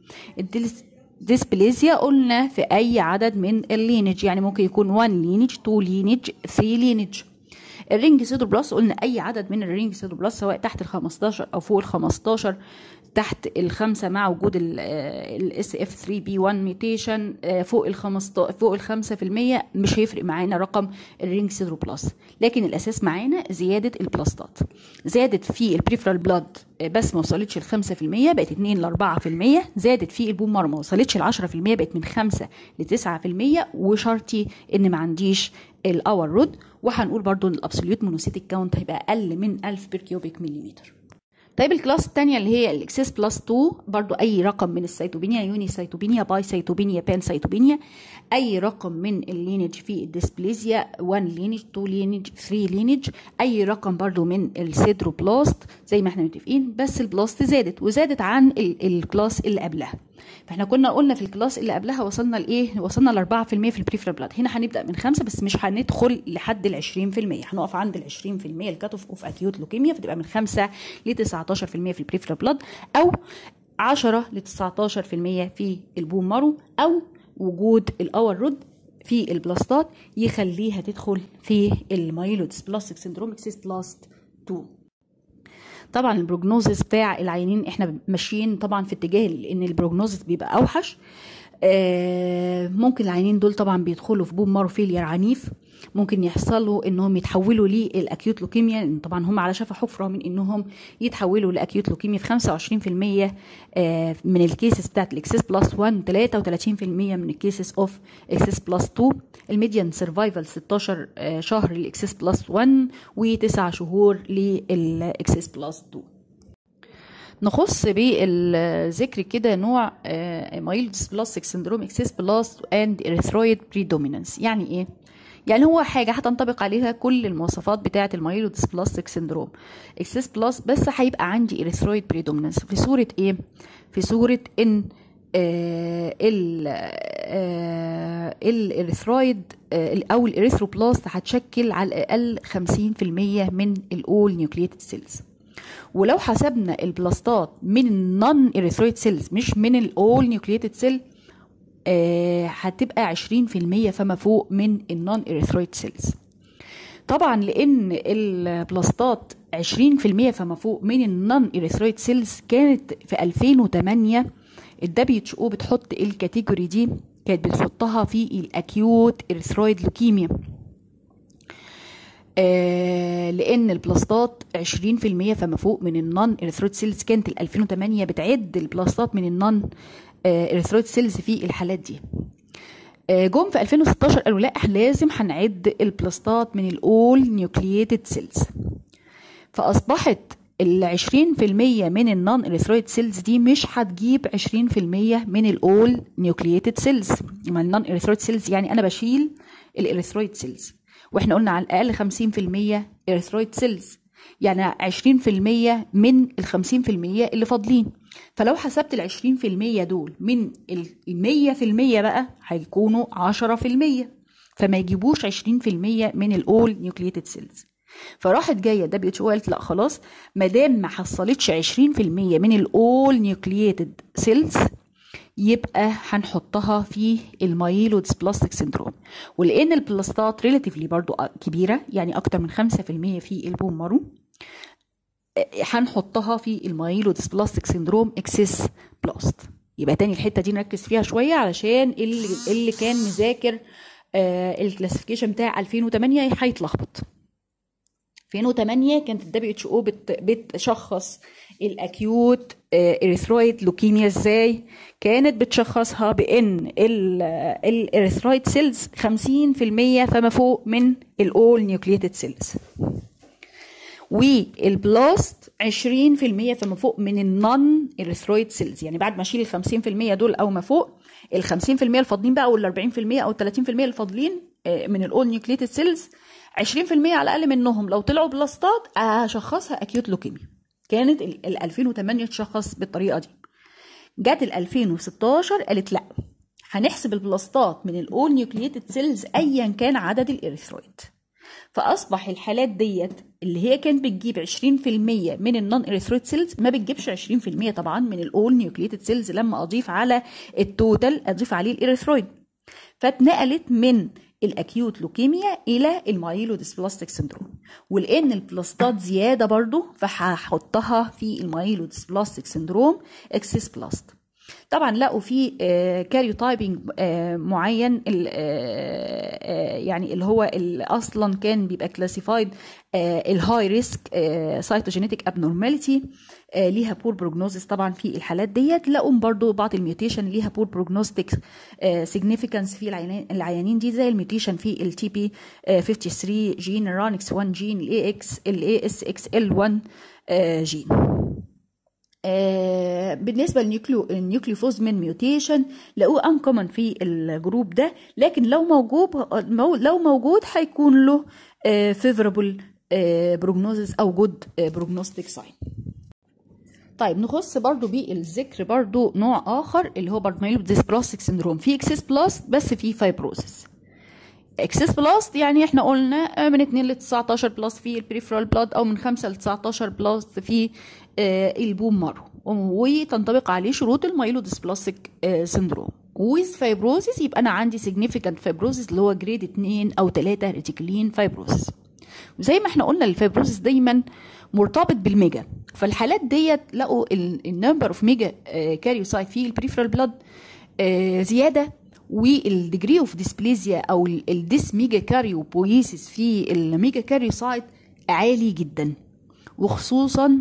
ديسبليزيا قلنا في اي عدد من اللينج يعني ممكن يكون 1 لينج 2 لينج 3 لينج الرينج سيدو بلس قلنا اي عدد من الرينج سيدو بلس سواء تحت ال 15 او فوق ال 15 تحت الخمسة مع وجود الاس اف 3 بي 1 ميوتيشن فوق ال 15 فوق ال 5% مش هيفرق معانا رقم الرينج سيدرو بلس لكن الاساس معانا زياده البلاستات زادت في البريفرال بلاد بس ما وصلتش ل 5% بقت 2 ل 4% زادت في البومر ما وصلتش ل 10% بقت من 5 ل 9% وشرطي ان ما عنديش الاور رود وهنقول برضو ان الابسوليوت مونوسيتيك كاونت هيبقى اقل من 1000 بير كيوبيك مليمتر طيب الكلاس الثانية اللي هي الاكسس بلس 2 برضو اي رقم من السيتوبينيا يوني سيتوبينيا باي سيتوبينيا بان سيتوبينيا اي رقم من اللينج في الديسبليزيا 1 لينج 2 لينج 3 لينج اي رقم برضو من السيدروبلاست زي ما احنا متفقين بس البلاست زادت وزادت عن الكلاس اللي قبلها فاحنا كنا قلنا في الكلاس اللي قبلها وصلنا لايه وصلنا ل 4% في البريفرال بلاد هنا هنبدا من 5 بس مش هندخل لحد ال 20% هنقف عند ال 20% الكات اوف اوف اكيوت لوكيميا فتبقى من 5 ل 19% في البريفرال بلاد او 10 ل 19% في البون مارو او وجود الاور رود في البلاستات يخليها تدخل في المايلودس بلاستيك سندروم اكسس بلاست 2 طبعا البروجنوزس بتاع العيانين احنا ماشيين طبعا في اتجاه لان البروجنوزس بيبقى اوحش آه ممكن العيانين دول طبعا بيدخلوا في بوم مارو فيلير عنيف ممكن يحصلوا انهم يتحولوا للاكيوت لوكيميا لان طبعا هم على شفا حفره من انهم يتحولوا لاكيوت لوكيميا في 25% آه من الكيسز بتاعت الاكسس بلس 1 33% من الكيسز اوف اكسس بلس 2 الميديان سرفايفل 16 آه شهر للاكسس بلس 1 و9 شهور للاكسس بلس 2 نخص بالذكر كده نوع مايلد بلاستيك سندروم اكسس بلاس اند اريثرويد بريدومينانس يعني ايه يعني هو حاجه هتنطبق عليها كل المواصفات بتاعه المايلو ديسبلاستيك سندروم اكسس بلس بس هيبقى عندي اريثرويد بريدومينانس في صوره ايه في صوره ان آه ال آه الاريثرويد آه او الاريثروبلاست هتشكل على الاقل 50% من الاول نيوكليتد سيلز ولو حسبنا البلاستات من النون اريثرويد سيلز مش من الاول نيوكليتد سيل آه هتبقى 20% فما فوق من النون اريثرويد سيلز طبعا لان البلاستات 20% فما فوق من النون اريثرويد سيلز كانت في 2008 الدبليو اتش او بتحط الكاتيجوري دي كانت بتحطها في الاكيوت اريثرويد لوكيميا آه لان البلاستات 20% فما فوق من النون اريثرويد سيلز كانت ال 2008 بتعد البلاستات من النون اريثرويد سيلز في الحالات دي آه جم في 2016 قالوا لا احنا لازم هنعد البلاستات من الاول نيوكلييتد سيلز فاصبحت ال 20% من النون اريثرويد سيلز دي مش هتجيب 20% من الاول نيوكلييتد سيلز ما النون اريثرويد سيلز يعني انا بشيل الاريثرويد سيلز واحنا قلنا على الاقل 50% اريثرويد سيلز يعني 20% من ال 50% اللي فاضلين فلو حسبت ال 20% دول من ال 100% بقى هيكونوا 10% فما يجيبوش 20% من الاول نيوكلييتد سيلز فراحت جايه دبليو اتش او قالت لا خلاص ما دام ما حصلتش 20% من الاول نيوكلييتد سيلز يبقى هنحطها في المايلو ديسبلاستيك سيندروم ولان البلاستات ريلاتيفلي برضو كبيره يعني اكتر من 5% في البون مارو هنحطها في المايلو ديسبلاستيك سيندروم اكسس بلاست يبقى تاني الحته دي نركز فيها شويه علشان اللي اللي كان مذاكر آه الكلاسيفيكيشن بتاع 2008 هيتلخبط 2008 كانت الدبليو اتش او بتشخص الاكيوت اريثرويد لوكيميا ازاي كانت بتشخصها بان الاريثرويد سيلز 50% فما فوق من الاول نيوكلييتد سيلز والبلاست 20% فما فوق من النون اريثرويد سيلز يعني بعد ما اشيل ال 50% دول او ما فوق ال 50% الفاضلين بقى وال 40% او ال 30% الفاضلين من الاول نيوكلييتد سيلز 20% على الاقل منهم لو طلعوا بلاستات اشخصها اكيوت لوكيميا كانت ال 2008 تشخص بالطريقه دي جت ال 2016 قالت لا هنحسب البلاستات من الاول نيوكلييتد سيلز ايا كان عدد الاريثرويد فاصبح الحالات ديت اللي هي كانت بتجيب 20% من النون اريثرويد سيلز ما بتجيبش 20% طبعا من الاول نيوكلييتد سيلز لما اضيف على التوتال اضيف عليه الاريثرويد فاتنقلت من الاكيوت لوكيميا الى المايلو ديسبلاستيك سندروم ولان البلاستات زياده برضو فهحطها في المايلو ديسبلاستيك سندروم اكسس بلاست طبعا لقوا في كاريو تايبنج معين يعني اللي هو اللي اصلا كان بيبقى كلاسيفايد الهاي ريسك سايتوجينيتك ابنورماليتي ليها بور بروجنوزس طبعا في الحالات ديت لقوا برضو بعض الميوتيشن ليها بور بروجنوستيك سيجنيفيكانس في العيانين دي زي الميوتيشن في التي بي 53 جين الرانكس 1 جين الاي اكس الاي اس اكس ال 1 جين آه بالنسبه للنيوكليو النيوكليوفوزمين ميوتيشن لقوه انكومن في الجروب ده لكن لو موجود لو موجود هيكون له فيفربل بروجنوزس او جود بروجنوستيك ساين طيب نخص برضو بالذكر برضو نوع اخر اللي هو برضو مايلو ديسبلاستيك سندروم في اكسس بلاست بس في فايبروسيس اكسس بلاست يعني احنا قلنا من 2 ل 19 بلاس في البريفرال بلاد او من 5 ل 19 بلاس في البوم مارو وتنطبق عليه شروط المايلو ديسبلاستيك سندروم ويز فايبروسيس يبقى انا عندي significant فايبروسيس اللي هو جريد 2 او 3 ريتيكولين فايبروسيس وزي ما احنا قلنا الفايبروسيس دايما مرتبط بالميجا فالحالات ديت لقوا النمبر اوف ميجا كاريوسايت في البريفرال بلاد زياده والديجري اوف ديسبليزيا او الديس ميجا كاريو بويسيس في الميجا كاريوسايت عالي جدا وخصوصا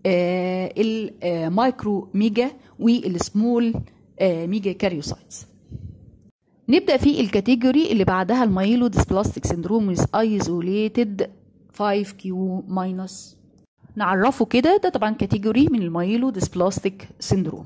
المايكرو ميجا والسمول ميجا كاريوسايتس نبدا في الكاتيجوري اللي بعدها المايلو ديسبلاستيك سندروم ويز ايزوليتد 5 كيو ماينس نعرفه كده ده طبعا كاتيجوري من المايلو ديسبلاستيك سندروم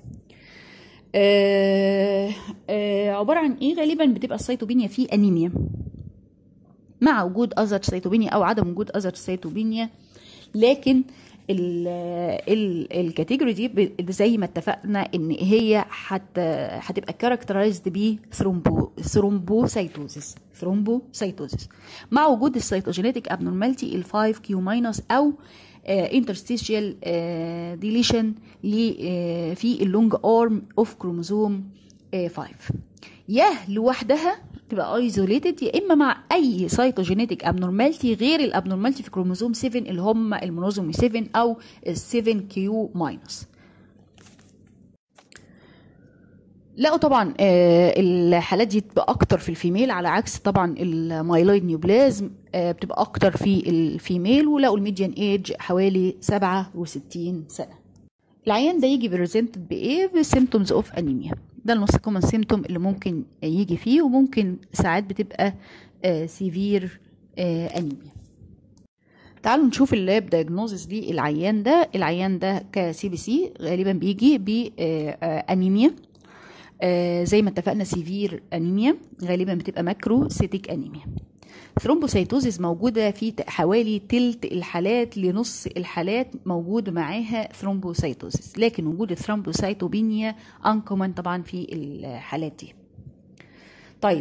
آه آه عباره عن ايه غالبا بتبقى السيتوبينيا فيه انيميا مع وجود اذر سيتوبينيا او عدم وجود اذر سيتوبينيا لكن الكاتيجوري دي زي ما اتفقنا ان هي حت هتبقى كاركترايزد ب ثرومبو ثرومبوسايتوزيس ثرومبوسايتوزيس مع وجود السيتوجينيتك ابنورماليتي ال 5 كيو ماينس او انترستيشيال ديليشن في اللونج ارم اوف كروموزوم 5 يا لوحدها تبقى ايزوليتد يا اما مع اي سايتوجينيتك ابنورماليتي غير الابنورماليتي في كروموزوم 7 اللي هم المونوزوم 7 او ال 7 كيو ماينس لقوا طبعا آه، الحالات دي بتبقى اكتر في الفيميل على عكس طبعا المايلويد نيوبلازم آه، بتبقى اكتر في الفيميل ولقوا الميديان ايج حوالي 67 سنه العيان ده يجي بريزنتد بايه بسيمتومز اوف انيميا ده الموست كومن سيمتوم اللي ممكن يجي فيه وممكن ساعات بتبقى سيفير انيميا تعالوا نشوف اللاب دايجنوزس للعيان ده العيان ده كسي بي سي غالبا بيجي بانيميا آه، زي ما اتفقنا سيفير انيميا غالبا بتبقى ماكرو سيتيك انيميا ثرومبوسيتوزيس موجوده في ت- حوالي تلت الحالات لنص الحالات موجود معاها ثرومبوسيتوزيس لكن وجود الثرومبوسيتوبينيا انكومن طبعا في الحالات دي طيب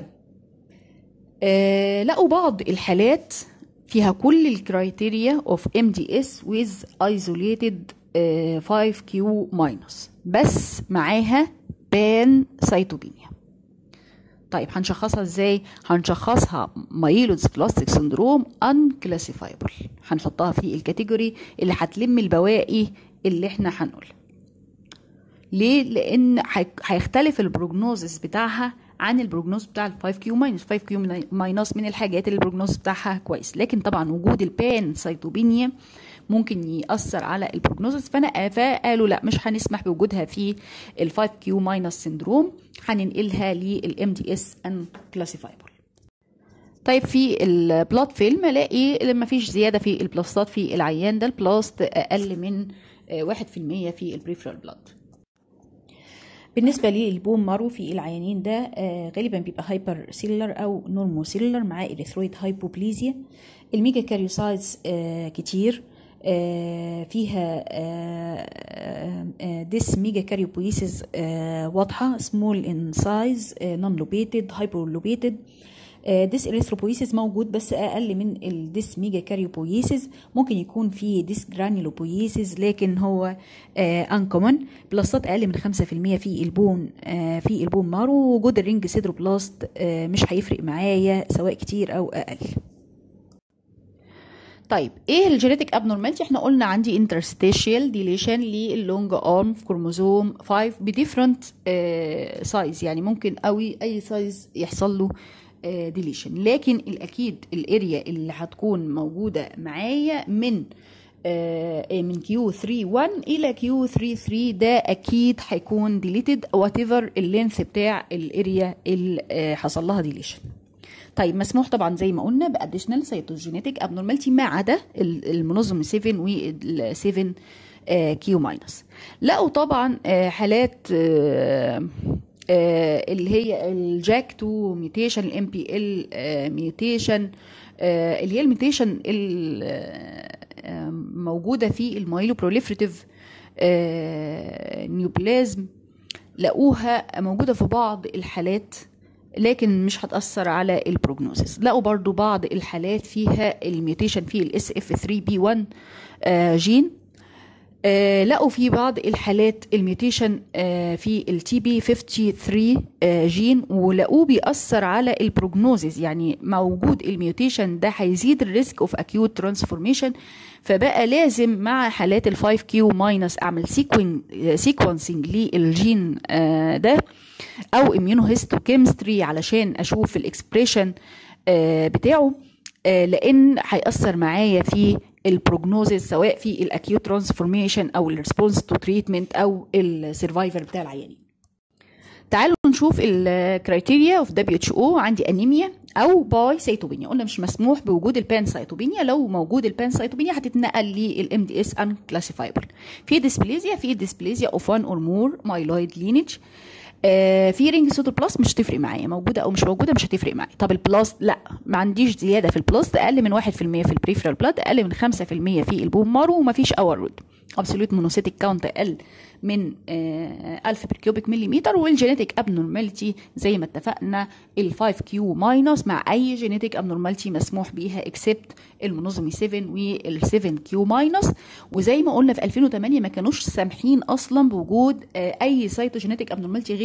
آه لقوا بعض الحالات فيها كل الكرايتيريا اوف ام دي اس ويز ايزوليتد 5 كيو ماينس بس معاها بان سيتوبينيا طيب هنشخصها ازاي هنشخصها مايلودز بلاستيك سندروم ان كلاسيفايبل هنحطها في الكاتيجوري اللي هتلم البواقي اللي احنا هنقولها ليه لان هيك- هيختلف البروجنوزس بتاعها عن البروجنوز بتاع ال 5 كيو ماينس 5 كيو ماينس من الحاجات اللي البروجنوز بتاعها كويس لكن طبعا وجود البان سيتوبينيا ممكن يأثر على البروجنوزس فانا فقالوا لا مش هنسمح بوجودها في ال 5 كيو ماينس سندروم هننقلها للام دي اس ان كلاسيفايبل طيب في البلاد فيلم الاقي لما فيش زياده في البلاستات في العيان ده البلاست اقل من آه، 1% في البريفرال بلاد بالنسبة للبون مارو في العيانين ده آه، غالبا بيبقى هايبر سيلر أو نورمو سيلر مع إريثرويد هايبوبليزيا الميجا كاريوسايتس آه، كتير آه، فيها ديس ميجا كاريوبويسيس واضحة سمول ان سايز نون لوبيتد هايبر لوبيتد ديس اريثروبويسيس موجود بس اقل من الديس ميجا كاريوبويسيس ممكن يكون في ديس جرانيلوبويسيس لكن هو انكومن بلاستات اقل من 5% في البون آه، في البون مارو وجود الرينج سيدروبلاست آه، مش هيفرق معايا سواء كتير او اقل طيب ايه الجينيتك ابنورماليتي احنا قلنا عندي انترستيشيال ديليشن للونج ارم في كروموزوم 5 بديفرنت سايز يعني ممكن قوي اي سايز يحصل له ديليشن لكن الاكيد الاريا اللي هتكون موجوده معايا من آه، من كيو 31 الى كيو 33 ده اكيد هيكون ديليتد وات ايفر اللينث بتاع الاريا اللي آه، حصل لها ديليشن طيب مسموح طبعا زي ما قلنا باديشنال سيتوجينيتك ابنورماليتي ما عدا ال- المنظم 7 وال 7 آه، كيو ماينس لقوا طبعا آه، حالات آه، آه، اللي هي الجاك 2 ميوتيشن الام بي ال ميوتيشن اللي هي الميوتيشن موجوده في المايلو بروليفريتيف نيوبلازم لقوها موجوده في بعض الحالات لكن مش هتأثر على البروجنوسيس لقوا برضو بعض الحالات فيها الميوتيشن في الاس اف 3 بي 1 جين آه، لقوا في بعض الحالات الميوتيشن آه، في التي بي 53 آه، جين ولقوه بيأثر على البروجنوزيس يعني موجود الميوتيشن ده هيزيد الريسك اوف اكيوت ترانسفورميشن فبقى لازم مع حالات ال 5 كيو ماينس اعمل سيكونسنج للجين آه، ده او immunohistochemistry علشان اشوف الاكسبريشن بتاعه آه، لان هيأثر معايا في البروجنوزيس سواء في الاكيوت ترانسفورميشن او الريسبونس تو تريتمنت او السرفايفر بتاع العيانين تعالوا نشوف الكرايتيريا اوف دبليو اتش او عندي انيميا او باي سيتوبينيا قلنا مش مسموح بوجود البان سيتوبينيا لو موجود البان سيتوبينيا هتتنقل للام دي اس ان كلاسيفايبل في ديسبليزيا في ديسبليزيا اوف 1 اور مور مايلويد لينج آه في رينج سوتو بلس مش تفرق معايا موجوده او مش موجوده مش هتفرق معايا طب البلس لا ما عنديش زياده في البلس اقل من 1% في البريفرال بلاد اقل من 5% في البوم مارو ومفيش اور رود ابسولوت مونوسيتيك كاونت اقل من آه 1000 بير كيوبيك مليمتر والجينيتك ابنورماليتي زي ما اتفقنا ال 5 كيو ماينس مع اي جينيتك ابنورماليتي مسموح بيها اكسبت المنظمي 7 وال 7 كيو ماينس وزي ما قلنا في 2008 ما كانوش سامحين اصلا بوجود آه اي سايتوجينيتك ابنورماليتي غير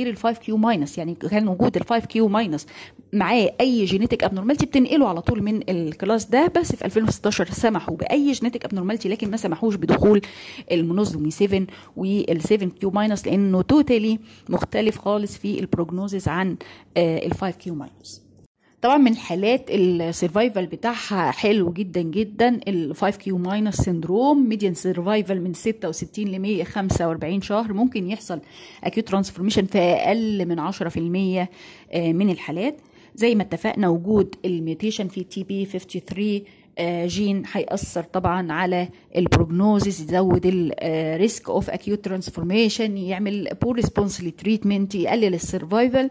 غير ال 5 كيو ماينس يعني كان وجود ال 5 كيو ماينس معاه اي جينيتك ابنورمالتي بتنقله على طول من الكلاس ده بس في 2016 سمحوا باي جينيتك ابنورمالتي لكن ما سمحوش بدخول المونوزومي 7 وال 7 كيو ماينس لانه توتالي مختلف خالص في البروجنوزز عن ال 5 كيو ماينس طبعا من الحالات السرفايفل بتاعها حلو جدا جدا ال 5 كيو ماينس سندروم ميديان سرفايفل من 66 ل 145 شهر ممكن يحصل اكيوت ترانسفورميشن في اقل من 10% من الحالات زي ما اتفقنا وجود الميوتيشن في تي بي 53 جين هيأثر طبعا على البروجنوزيس يزود الريسك اوف اكيوت ترانسفورميشن يعمل بور ريسبونس للتريتمنت يقلل السرفايفل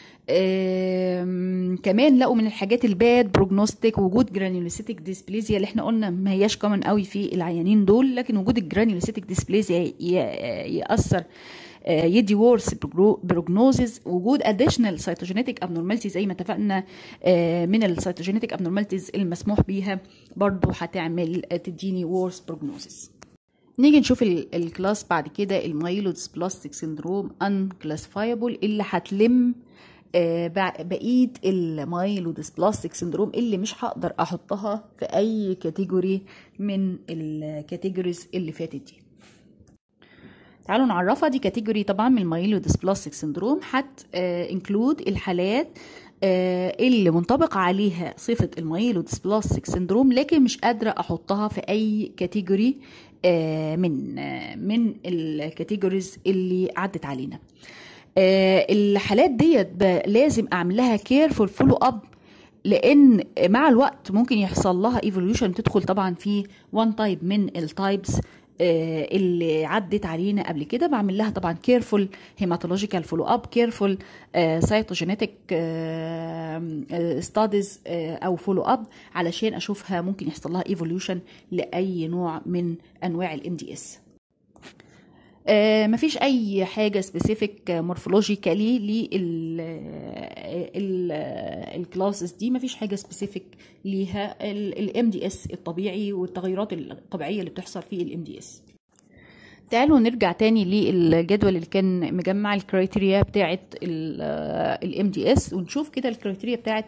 كمان لقوا من الحاجات الباد بروجنوستيك وجود جرانيولوسيتك ديسبليزيا اللي احنا قلنا ما هياش كومن قوي في العيانين دول لكن وجود الجرانيولوسيتك ديسبليزيا ياثر يدي وورس بروجنوزز وجود اديشنال سيتوجينيتك ابنورمالتي زي ما اتفقنا من السيتوجينيتك ابنورمالتيز المسموح بيها برضو هتعمل تديني وورس بروجنوزز نيجي نشوف الكلاس بعد كده المايلودس بلاستيك سندروم ان كلاسيفايبل اللي هتلم بقيه المايلودس بلاستيك سندروم اللي مش هقدر احطها في اي كاتيجوري من الكاتيجوريز اللي فاتت دي تعالوا نعرفها دي كاتيجوري طبعا من المايلودس بلاستيك سندروم هت انكلود الحالات اللي منطبق عليها صفة المايلودس بلاستيك سندروم لكن مش قادرة أحطها في أي كاتيجوري من من الكاتيجوريز اللي عدت علينا الحالات ديت لازم أعمل لها كيرفول فولو أب لان مع الوقت ممكن يحصل لها ايفوليوشن تدخل طبعا في وان تايب من التايبس اللي عدت علينا قبل كده بعمل لها طبعا كيرفول هيماتولوجيكال فولو اب كيرفول سايتوجينيتك ستاديز او فولو اب علشان اشوفها ممكن يحصل لها ايفوليوشن لاي نوع من انواع الام دي اس مفيش اي حاجه سبيسيفيك مورفولوجيكالي للكلاسز دي مفيش حاجه سبيسيفيك ليها الام دي اس الطبيعي والتغيرات الطبيعيه اللي بتحصل في الام دي اس تعالوا نرجع تاني للجدول اللي كان مجمع الكرايتيريا بتاعه الام دي اس ونشوف كده الكرايتيريا بتاعه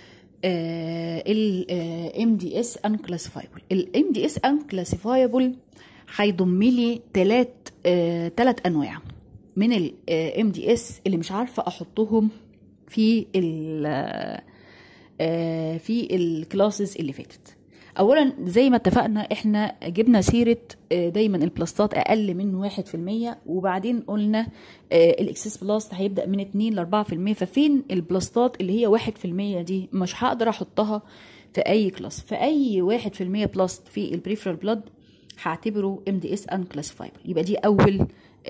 الام دي اس انكلاسيفايبل الام دي اس انكلاسيفايبل هيضم لي ثلاث ثلاث انواع من الام دي اس اللي مش عارفه احطهم في ال في الكلاسز اللي فاتت اولا زي ما اتفقنا احنا جبنا سيره دايما البلاستات اقل من واحد في المية وبعدين قلنا الاكسس بلاست هيبدا من اتنين لاربعة في المية ففين البلاستات اللي هي واحد في المية دي مش هقدر احطها في اي كلاس فاي واحد في المية بلاست في البريفرال بلاد هعتبره ام دي اس انكلاسيفايبل يبقى دي اول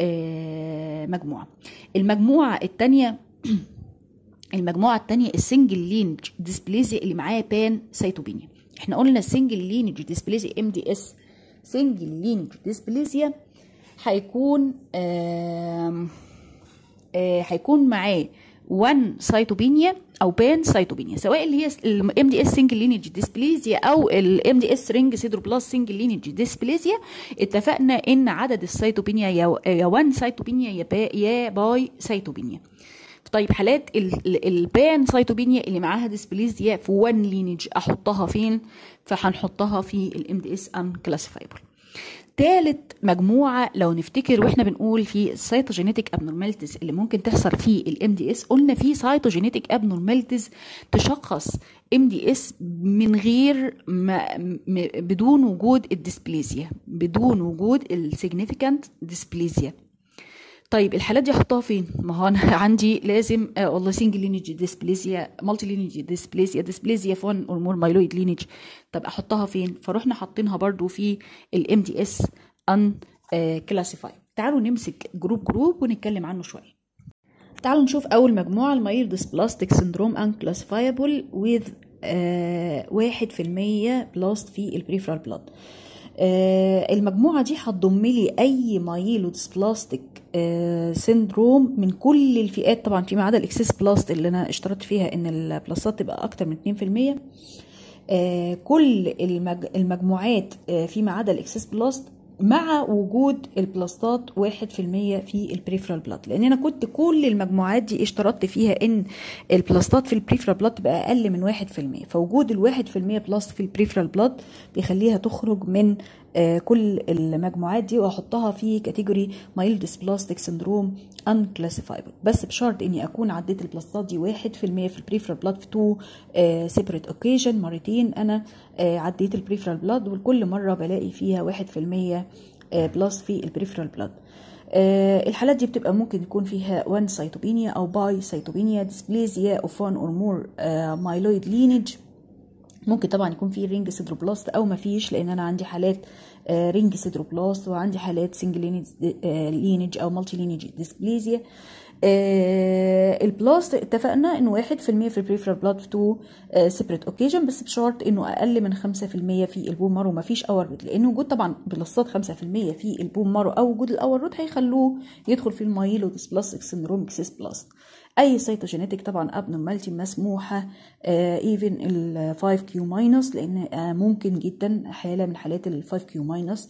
آه مجموعه المجموعه الثانيه المجموعه الثانيه السنجل لينج ديسبليزيا اللي معاه بان سيتوبينيا احنا قلنا السنجل لينج ديسبليزيا ام دي اس سنجل لينج ديسبليزيا هيكون آه آه هيكون معاه 1 سيتوبينيا او بان سيتوبينيا سواء اللي هي الام دي اس سنجل لينج ديسبليزيا او الام دي اس رينج سيدروبلاس سنجل لينج ديسبليزيا اتفقنا ان عدد السيتوبينيا يا 1 سيتوبينيا يا با يا باي سيتوبينيا طيب حالات البان سيتوبينيا اللي معاها ديسبليزيا في 1 لينج احطها فين فهنحطها في الام دي اس ان كلاسيفايبل تالت مجموعة لو نفتكر واحنا بنقول في السيتوجينيتك ابنورماليتيز اللي ممكن تحصل في الام دي اس قلنا في سيتوجينيتك ابنورماليتيز تشخص ام دي اس من غير ما م بدون وجود الديسبليزيا بدون وجود السيجنيفيكانت ديسبليزيا طيب الحالات دي احطها فين؟ ما هو انا عندي لازم آه والله سنجل لينج ديسبليزيا مالتي لينج ديسبليزيا ديسبليزيا في 1 اور مور مايلويد لينج طب احطها فين؟ فروحنا حاطينها برضو في الام دي اس ان كلاسيفاي تعالوا نمسك جروب جروب ونتكلم عنه شويه تعالوا نشوف اول مجموعه المايلدس بلاستيك سندروم ان كلاسيفايبل وذ واحد في المية بلاست في البريفرال بلاد آه المجموعة دي هتضم لي أي مايلودس بلاستيك آه سيندروم من كل الفئات طبعا فيما عدا الإكسس بلاست اللي أنا اشترطت فيها إن البلاستات تبقى أكتر من 2% آه كل المج... المجموعات فيما عدا الإكسس بلاست مع وجود البلاستات 1% في البريفرال بلاد لان انا كنت كل المجموعات دي اشترطت فيها ان البلاستات في البريفرال بلاد تبقى اقل من 1% فوجود ال 1% بلاست في البريفرال بلاد بيخليها تخرج من آه كل المجموعات دي واحطها في كاتيجوري مايل ديسبلاستيك سندروم unclassifiable بس بشرط اني اكون عديت البلاستات دي 1% في البريفرال بلاد في تو سيبريت اوكيجن مرتين انا آه عديت البريفرال بلاد وكل مره بلاقي فيها 1% بلس في البريفرال بلاد أه الحالات دي بتبقى ممكن يكون فيها وان سيتوبينيا او باي سيتوبينيا ديسبليزيا اوف وان اور مور مايلويد لينج ممكن طبعا يكون في رينج سيدروبلاست او ما فيش لان انا عندي حالات آه رينج سيدروبلاست وعندي حالات سنجل لينج, آه لينج او مالتي لينج ديسبليزيا آه البلاست اتفقنا انه واحد في المية في البريفرال بلاد في تو سيبريت اوكيجن بس بشرط انه اقل من خمسة في المية في البوم مارو مفيش اور رود لان وجود طبعا بلاستات خمسة في المية في البوم مارو او وجود الاور رود هيخلوه يدخل في المايلو ديسبلاستيك سندروم اكسس بلاست اي سيتوجينيتك طبعا ابنورمالتي مسموحه ايفن ال 5 كيو ماينس لان آه ممكن جدا حاله من حالات ال 5 كيو ماينس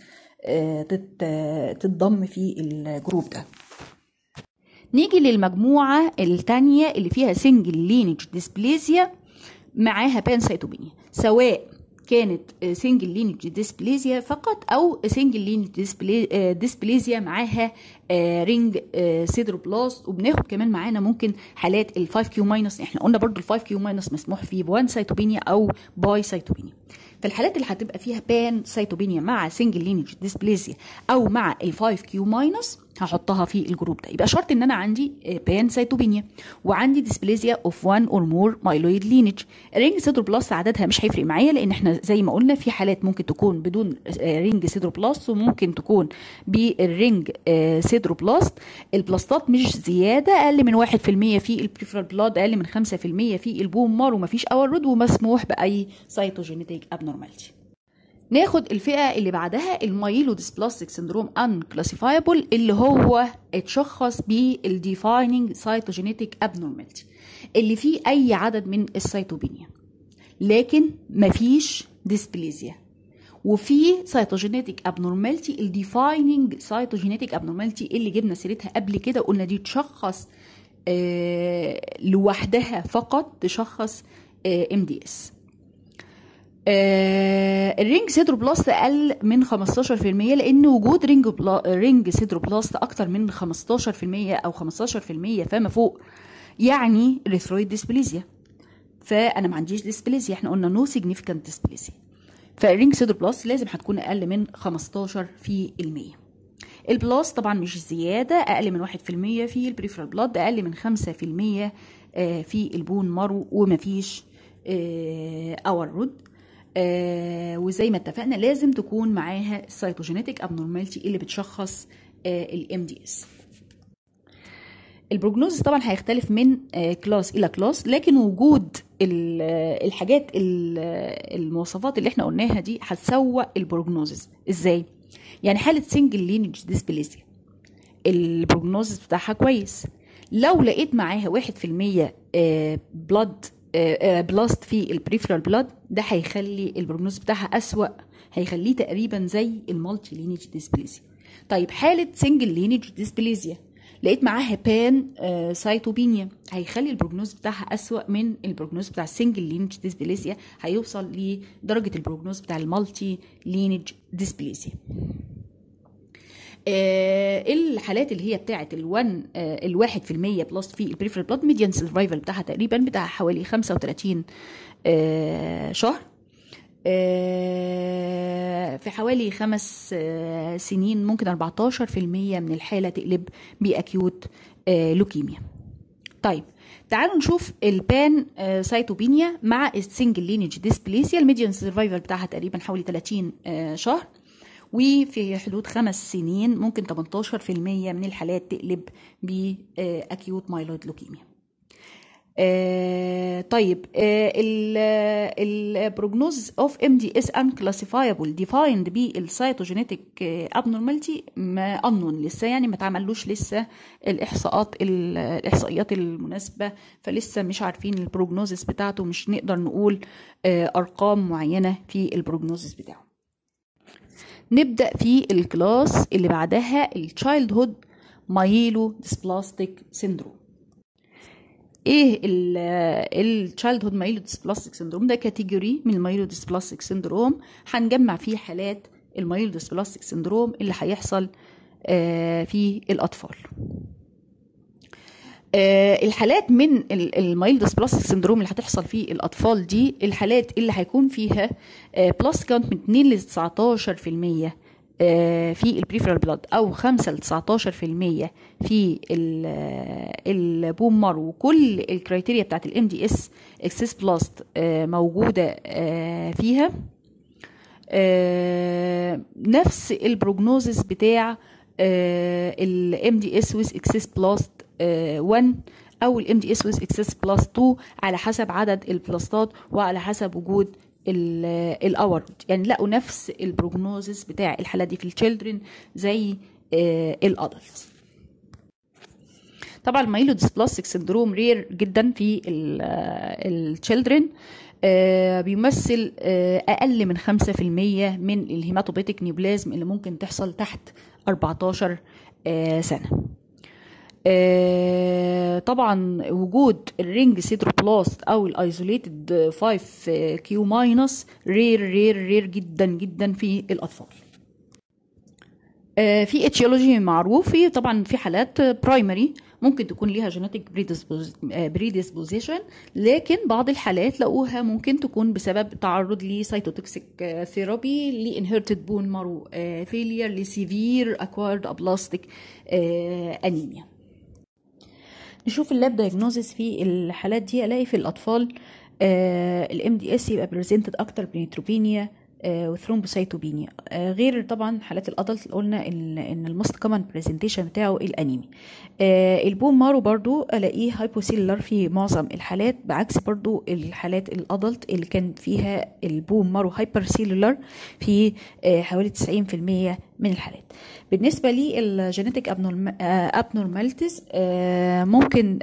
تتضم في الجروب ده نيجي للمجموعة التانية اللي فيها سنجل لينج ديسبليزيا معاها بانسيتوبينيا سواء كانت سنجل لينج ديسبليزيا فقط او سنجل لينج ديسبليزيا معاها رينج سيدروبلاست وبناخد كمان معانا ممكن حالات ال 5 كيو ماينس احنا قلنا برضو ال 5 كيو ماينس مسموح فيه بوان سيتوبينيا او باي سيتوبينيا فالحالات اللي هتبقى فيها بان سيتوبينيا مع سنجل لينج ديسبليزيا او مع ال 5 كيو ماينس هحطها في الجروب ده يبقى شرط ان انا عندي بان سيتوبينيا وعندي ديسبليزيا اوف 1 اور مور مايلويد لينج الرينج سيدروبلاست عددها مش هيفرق معايا لان احنا زي ما قلنا في حالات ممكن تكون بدون رينج سيدروبلاست وممكن تكون بالرينج سيدروبلاست البلاستات مش زياده اقل من 1% في البريفرال بلاد اقل من 5% في البوم مار ومفيش اور رود ومسموح باي سيتوجينيتيك ابنورماليتي ناخد الفئة اللي بعدها المايلو ديسبلاستيك سندروم ان كلاسيفايبل اللي هو اتشخص بالديفايننج سايتوجينيتيك ابنورماليتي اللي فيه اي عدد من السيتوبينيا لكن مفيش ديسبليزيا وفي سيتوجينيتيك ابنورماليتي الديفايننج سيتوجينيتيك ابنورماليتي اللي جبنا سيرتها قبل كده قلنا دي تشخص آه لوحدها فقط تشخص ام دي اس آه الرينج سيدروبلاست اقل من 15% لان وجود رينج بلا رينج سيدروبلاست اكتر من 15% او 15% فما فوق يعني ريثرويد ديسبليزيا فانا ما عنديش ديسبليزيا احنا قلنا نو سيجنيفيكانت ديسبليزيا فالرينج سيدروبلاست لازم هتكون اقل من 15 في المية البلاس طبعا مش زيادة أقل من 1% في البريفرال بلاد أقل من 5% في البون مارو ومفيش اور رود آه وزي ما اتفقنا لازم تكون معاها السيتوجينيتك ابنورماليتي اللي بتشخص الام دي اس البروجنوز طبعا هيختلف من آه كلاس الى كلاس لكن وجود الحاجات المواصفات اللي احنا قلناها دي هتسوق البروجنوزز ازاي يعني حاله سنجل لينج ديسبليزيا البروجنوزز بتاعها كويس لو لقيت معاها واحد في المية بلاد بلاست في البريفرال بلاد ده هيخلي البروجنوز بتاعها أسوأ هيخليه تقريبا زي المالتي لينيج ديسبليزيا طيب حالة سنجل لينيج ديسبليزيا لقيت معاها بان آه سايتوبينيا هيخلي البروجنوز بتاعها أسوأ من البروجنوز بتاع السنجل لينيج ديسبليزيا هيوصل لدرجة البروجنوز بتاع المالتي لينيج ديسبليزيا آه الحالات اللي هي بتاعه الوان آه الواحد في المية بلس في البريفرال بلاد ميديان سرفايفل بتاعها تقريبا بتاع حوالي خمسة وتلاتين آه شهر في حوالي خمس سنين ممكن 14 في المية من الحالة تقلب بأكيوت لوكيميا طيب تعالوا نشوف البان سايتوبينيا مع السنجل لينج ديسبليسيا الميديان سرفايفل بتاعها تقريبا حوالي 30 شهر وفي حدود خمس سنين ممكن 18% من الحالات تقلب بأكيوت مايلويد لوكيميا آه طيب آه البروجنوز اوف ام دي اس unclassifiable defined بالسيتوجينيتك ابنورماليتي ما انون لسه يعني ما اتعملوش لسه الاحصاءات الاحصائيات المناسبه فلسه مش عارفين البروجنوزس بتاعته مش نقدر نقول آه ارقام معينه في البروجنوزس بتاعه نبدا في الكلاس اللي بعدها التشايلد هود مايلو ديسبلاستيك سيندروم ايه التشايلد هود مايلو ديسبلاستيك سيندروم ده كاتيجوري من المايلو ديسبلاستيك سيندروم هنجمع فيه حالات المايلو ديسبلاستيك سيندروم اللي هيحصل آه في الاطفال آه الحالات من المايلد ديسبلاستيك سندروم اللي هتحصل في الاطفال دي الحالات اللي هيكون فيها آه بلس كاونت من 2 ل 19% آه في البريفرال بلاد او 5 ل 19% في البوم مارو وكل الكرايتيريا بتاعت الام دي اس اكسس بلاست موجوده فيها نفس البروجنوزس بتاع الام دي اس ويز اكسس بلاست 1 او الام دي اس ويز اكسس بلس 2 على حسب عدد البلاستات وعلى حسب وجود الاور يعني لقوا نفس البروجنوزس بتاع الحالات دي في التشيلدرن زي الادلتس طبعا المايلو ديسبلاستيك سندروم رير جدا في التشيلدرن آه بيمثل آه اقل من 5% من الهيماتوبيتيك نيوبلازم اللي ممكن تحصل تحت 14 آه سنه آه طبعا وجود الرينج سيدروبلاست او الايزوليتد 5 كيو ماينس رير رير رير جدا جدا في الاطفال آه في اتيولوجي معروف في طبعا في حالات برايمري ممكن تكون ليها جينيتك بريدisposition لكن بعض الحالات لقوها ممكن تكون بسبب تعرض لسيتوتوكسيك ثيرابي لانهيرتد بون مارو فيلير لسيفير اكوارد ابلاستيك انيميا نشوف اللاب دايجنوزس في الحالات دي الاقي في الاطفال الام دي اس يبقى بريزنتد اكتر بنيتروبينيا وثرومبوسايتوبينيا آه غير طبعا حالات الادلت قلنا ان الموست كومن برزنتيشن بتاعه الانيمي آه البون مارو برضو الاقيه هايبوسيلر في معظم الحالات بعكس برضو الحالات الادلت اللي كان فيها البون مارو هايبرسيلولر في آه حوالي 90% من الحالات بالنسبه للجينيتيك ابنورماليتيز ممكن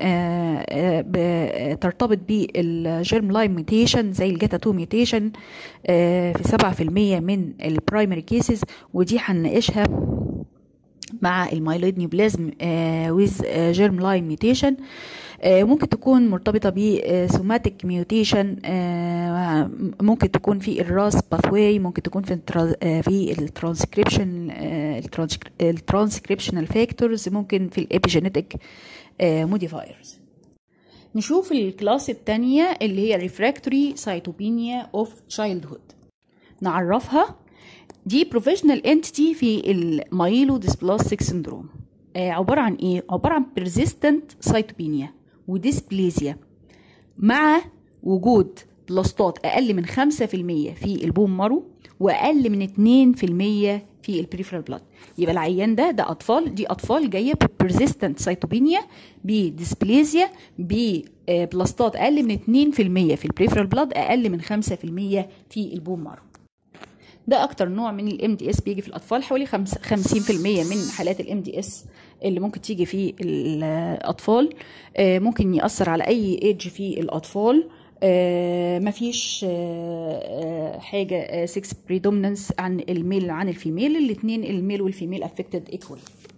ترتبط بالجيرم لاين ميوتيشن زي الجاتا 2 ميوتيشن في 7% من البرايمري كيسز ودي هنناقشها مع المايلويد نيوبلازم ويز جيرم لاين ميوتيشن ممكن تكون مرتبطه بسوماتيك ميوتيشن ممكن تكون في الراس باثواي ممكن تكون في في الترانسكريبشن الترانسكريبشنال فاكتورز ممكن في الابيجينيتك موديفايرز نشوف الكلاس الثانيه اللي هي ريفراكتوري سايتوبينيا اوف تشايلدهود نعرفها دي بروفيشنال انتيتي في المايلو ديسبلاستيك سندروم آه عبارة عن ايه؟ عبارة عن persistent سايتوبينيا وديسبليزيا مع وجود بلاستات اقل من 5% في البون مارو واقل من 2% في البريفرال بلاد يبقى العيان ده ده اطفال دي اطفال جايه ببرزيستنت سايتوبينيا بديسبليزيا ببلاستات اقل من 2% في البريفرال بلاد اقل من 5% في البون مارو ده اكتر نوع من الام دي اس بيجي في الاطفال حوالي 50% من حالات الام دي اس اللي ممكن تيجي في الاطفال ممكن ياثر على اي ايدج في الاطفال مفيش حاجه 6 بريدومينانس عن الميل عن الفيميل الاثنين الميل والفيميل افكتد ايكوال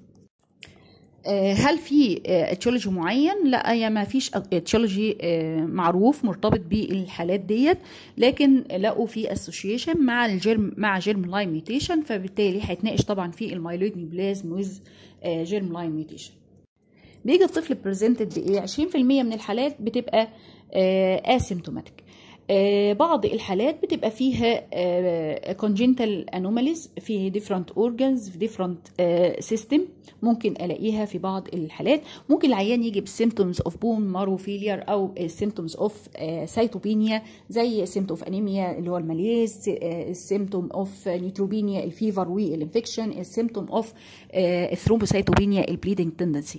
هل في اتيولوجي معين لا يا ما فيش اتيولوجي معروف مرتبط بالحالات ديت لكن لقوا في اسوشيشن مع الجيرم مع جيرم لاين ميوتيشن فبالتالي هيتناقش طبعا في المايلويد نيوبلازم ويز جيرم لاين ميوتيشن بيجي الطفل بريزنتد بايه 20% من الحالات بتبقى اسيمتوماتيك آه بعض الحالات بتبقى فيها آه congenital anomalies في different organs في different آه system ممكن الاقيها في بعض الحالات ممكن العيان يجي بالسيمتومز اوف بون مارو فيلير او السيمتومز اوف سايتوبينيا زي السيمتوم اوف انيميا اللي هو الماليز السيمتوم اوف نيوتروبينيا الفيفر والانفكشن السيمتوم اوف الثرومبوسايتوبينيا البليدنج تندنسي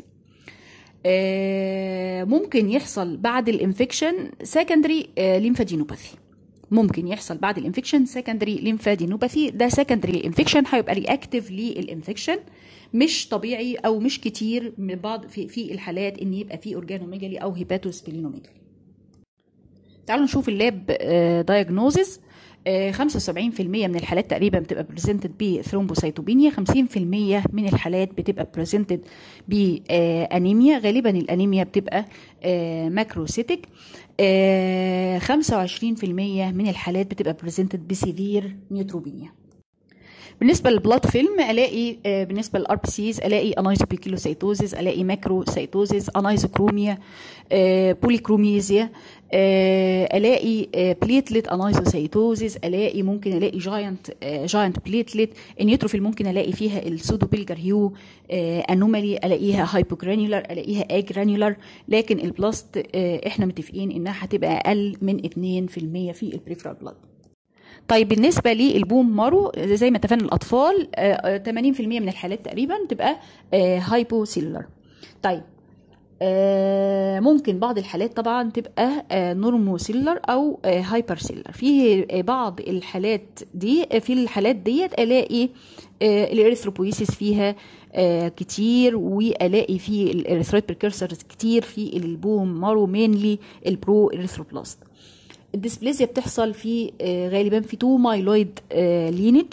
ممكن يحصل بعد الانفكشن سكندري ليمفادينوباثي ممكن يحصل بعد الانفكشن سكندري ليمفادينوباثي ده سكندري للانفكشن هيبقى رياكتيف للانفكشن مش طبيعي او مش كتير من بعض في, في الحالات ان يبقى في اورجانوميجالي او هيباتوسبلينوميجالي تعالوا نشوف اللاب دايجنوزز آه، 75% من الحالات تقريبا بتبقى بريزنتد بثرومبوسايتوبينيا 50% من الحالات بتبقى بريزنتد بانيميا غالبا الانيميا بتبقى آه، ماكروسيتك آه، 25% من الحالات بتبقى بريزنتد بسيفير نيوتروبينيا بالنسبه للبلاد فيلم الاقي آه، بالنسبه للار بي سيز الاقي انايزوبيكيلوسيتوزيس الاقي ماكروسيتوزيس انايزوكروميا آه، بوليكروميزيا آه، الاقي بليتلت انايزوسيتوزيس الاقي ممكن الاقي جاينت جاينت بليتلت النيوتروفيل ممكن الاقي فيها السودو بيلجر انومالي الاقيها هايبوجرانيولار الاقيها اجرانيولار لكن البلاست آه، احنا متفقين انها هتبقى اقل من 2% في البريفرال بلاد طيب بالنسبه للبوم مارو زي ما اتفقنا الاطفال آه، آه، 80% من الحالات تقريبا بتبقى هايبوسيلولار طيب آه، ممكن بعض الحالات طبعا تبقى نورموسيلر او هايبر سيلر في آه، بعض الحالات دي في الحالات ديت الاقي آه، الاريثروبويسيس فيها آه، كتير والاقي في الاريثرويد بريكرسرز كتير في البوم مارو مينلي البرو اريثروبلاست الديسبليزيا بتحصل في آه، غالبا في تو مايلويد لينج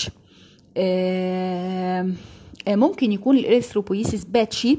ممكن يكون الاريثروبويسيس باتشي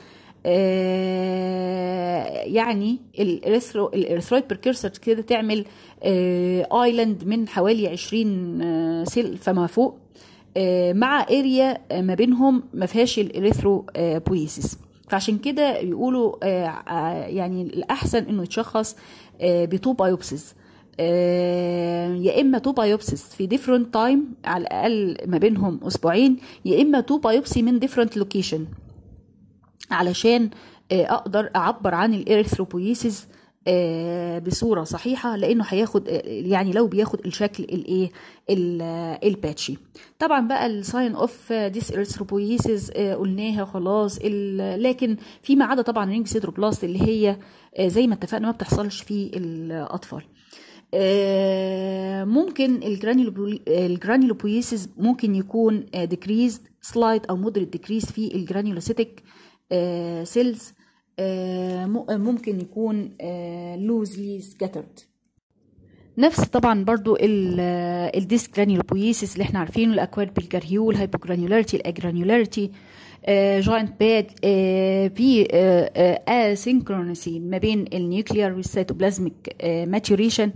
آه، يعني الاريثرو الاريثرويد بريكرسر كده تعمل ايلاند من حوالي 20 آه، سيل فما فوق آه، مع اريا ما بينهم ما فيهاش الاريثرو بويسيس فعشان كده يقولوا آه، آه، يعني الاحسن انه يتشخص آه، بتو بايوبسيس آه، يا اما تو بايوبسيس في ديفرنت تايم على الاقل ما بينهم اسبوعين يا اما تو بايوبسي من ديفرنت لوكيشن علشان آه، اقدر اعبر عن الاريثروبويسيس آه، بصوره صحيحه لانه هياخد آه، يعني لو بياخد الشكل الايه ال- آه، الباتشي طبعا بقى الساين اوف ديس اريثروبويسيس قلناها خلاص ال- لكن فيما عدا طبعا رينج سيدروبلاست اللي هي آه، زي ما اتفقنا ما بتحصلش في الاطفال آه، ممكن الجرانيولوبولي- الجرانيولوبويسيس ممكن يكون ديكريزد سلايد او مودريت ديكريز في الجرانيولوسيتك سيلز ممكن يكون لوزلي سكاترد نفس طبعا برضو الديسك جرانيولوبويسيس اللي احنا عارفينه الاكواد بالجرهيول هايبوجرانيولاريتي الاجرانيولاريتي جوينت باد في اسينكرونسي ما بين النيوكليار والسيتوبلازميك ماتوريشن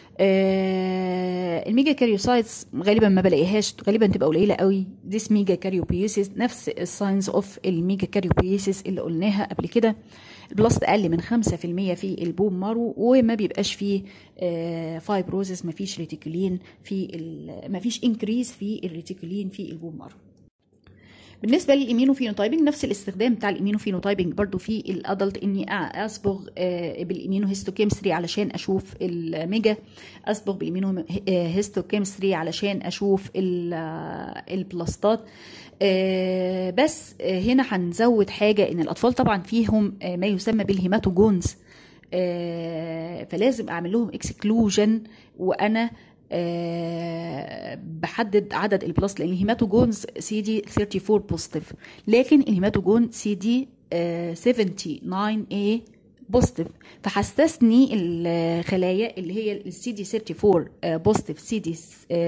الميجا كاريوسايتس غالبا ما بلاقيهاش غالبا تبقى قليله قوي ديس ميجا كاريوبيسيس نفس الساينز اوف الميجا كاريوبيسيس اللي قلناها قبل كده البلاست اقل من 5% في البوم مارو وما بيبقاش فيه فايبروزس ما فيش ريتيكولين في ما فيش انكريز في الريتيكولين في البوم مارو بالنسبه للايمينوفينوتايبنج نفس الاستخدام بتاع الايمينوفينوتايبنج برضو في الادلت اني اصبغ بالايمينوهيستوكيمستري علشان اشوف الميجا اصبغ بالايمينوهيستوكيمستري علشان اشوف البلاستات بس هنا هنزود حاجه ان الاطفال طبعا فيهم ما يسمى بالهيماتوجونز فلازم اعمل لهم اكسكلوجن وانا أه بحدد عدد البلاس لان الهيماتوجونز سي دي 34 بوزيتيف لكن الهيماتوجون سي دي أه 79 اي بوزيتيف فهستثني الخلايا اللي هي السي دي 34 بوزيتيف سي دي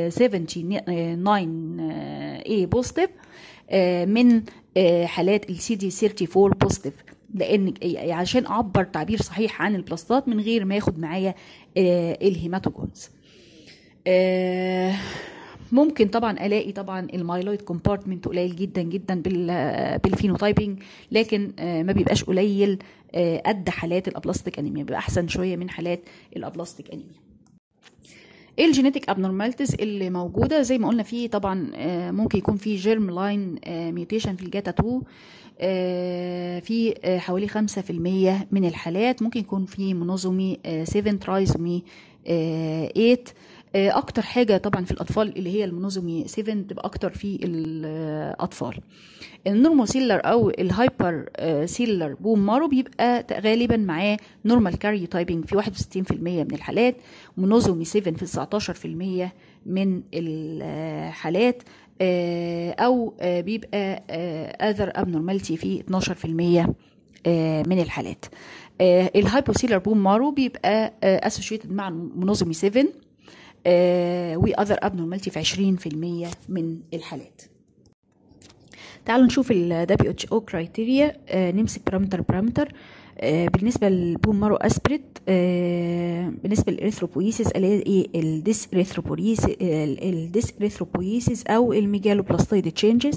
79 اي بوزيتيف من حالات السي دي 34 بوزيتيف لان عشان اعبر تعبير صحيح عن البلاستات من غير ما ياخد معايا الهيماتوجونز آه ممكن طبعا الاقي طبعا المايلويد كومبارتمنت قليل جدا جدا بالفينوتايبنج لكن آه ما بيبقاش قليل آه قد حالات الابلاستيك انيميا بيبقى احسن شويه من حالات الابلاستيك انيميا ايه الجينيتك ابنورماليتيز اللي موجوده زي ما قلنا في طبعا ممكن يكون في جيرم لاين ميوتيشن في الجاتا 2 في حوالي 5% من الحالات ممكن يكون في مونوزومي 7 ترايزومي 8 اكتر حاجه طبعا في الاطفال اللي هي المونوزومي 7 بتبقى اكتر في الاطفال النورموسيلر او الهايبر سيلر بوم مارو بيبقى غالبا معاه نورمال كاريوتايبنج في 61% من الحالات مونوزومي 7 في 19% من الحالات او بيبقى اذر ابنورماليتي في 12% من الحالات الهايبوسيلر بوم مارو بيبقى اسوشيتد مع المونوزومي 7 و other abnormality في 20% من الحالات تعالوا نشوف ال WHO criteria آه نمسك بارامتر بارامتر آه بالنسبة للبون مارو اسبريت آه بالنسبة للإريثروبويسيس الاقي الديس إريثروبويسيس الديس إريثروبويسيس أو الميجالوبلاستويد تشينجز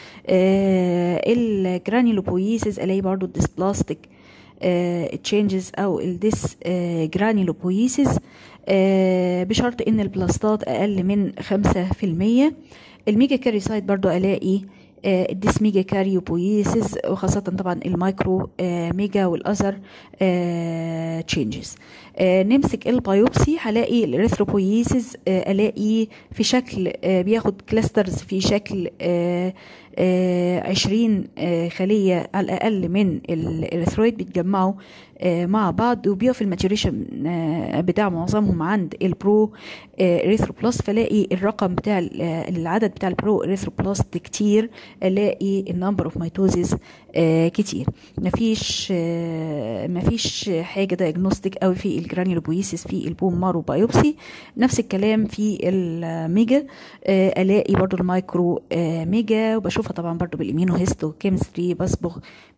الجرانيولوبويسيس الاقي برضو الديسبلاستيك تشينجز او الديس جرانيولوبويسيس بشرط ان البلاستات اقل من خمسة في المية الميجا كاريسايت برضو الاقي الديس ميجا كاريوبويسيس وخاصة طبعا المايكرو ميجا والأذر تشينجز نمسك البايوبسي هلاقي الاريثروبويسيس الاقي في شكل بياخد كلاسترز في شكل عشرين خلية على الأقل من الإريثرويد بيتجمعوا مع بعض وبيقف الماتوريشن بتاع معظمهم عند البرو إريثروبلاست فلاقي الرقم بتاع العدد بتاع البرو إريثروبلاست كتير الاقي النمبر اوف ميتوزيس كتير مفيش مفيش حاجه دايجنوستيك قوي في الجرانيولوبويسيس في البوم مارو بايوبسي نفس الكلام في الميجا الاقي برضو المايكرو ميجا وبشوفها طبعا برضو بالاميونو هيستو كيمستري بصبغ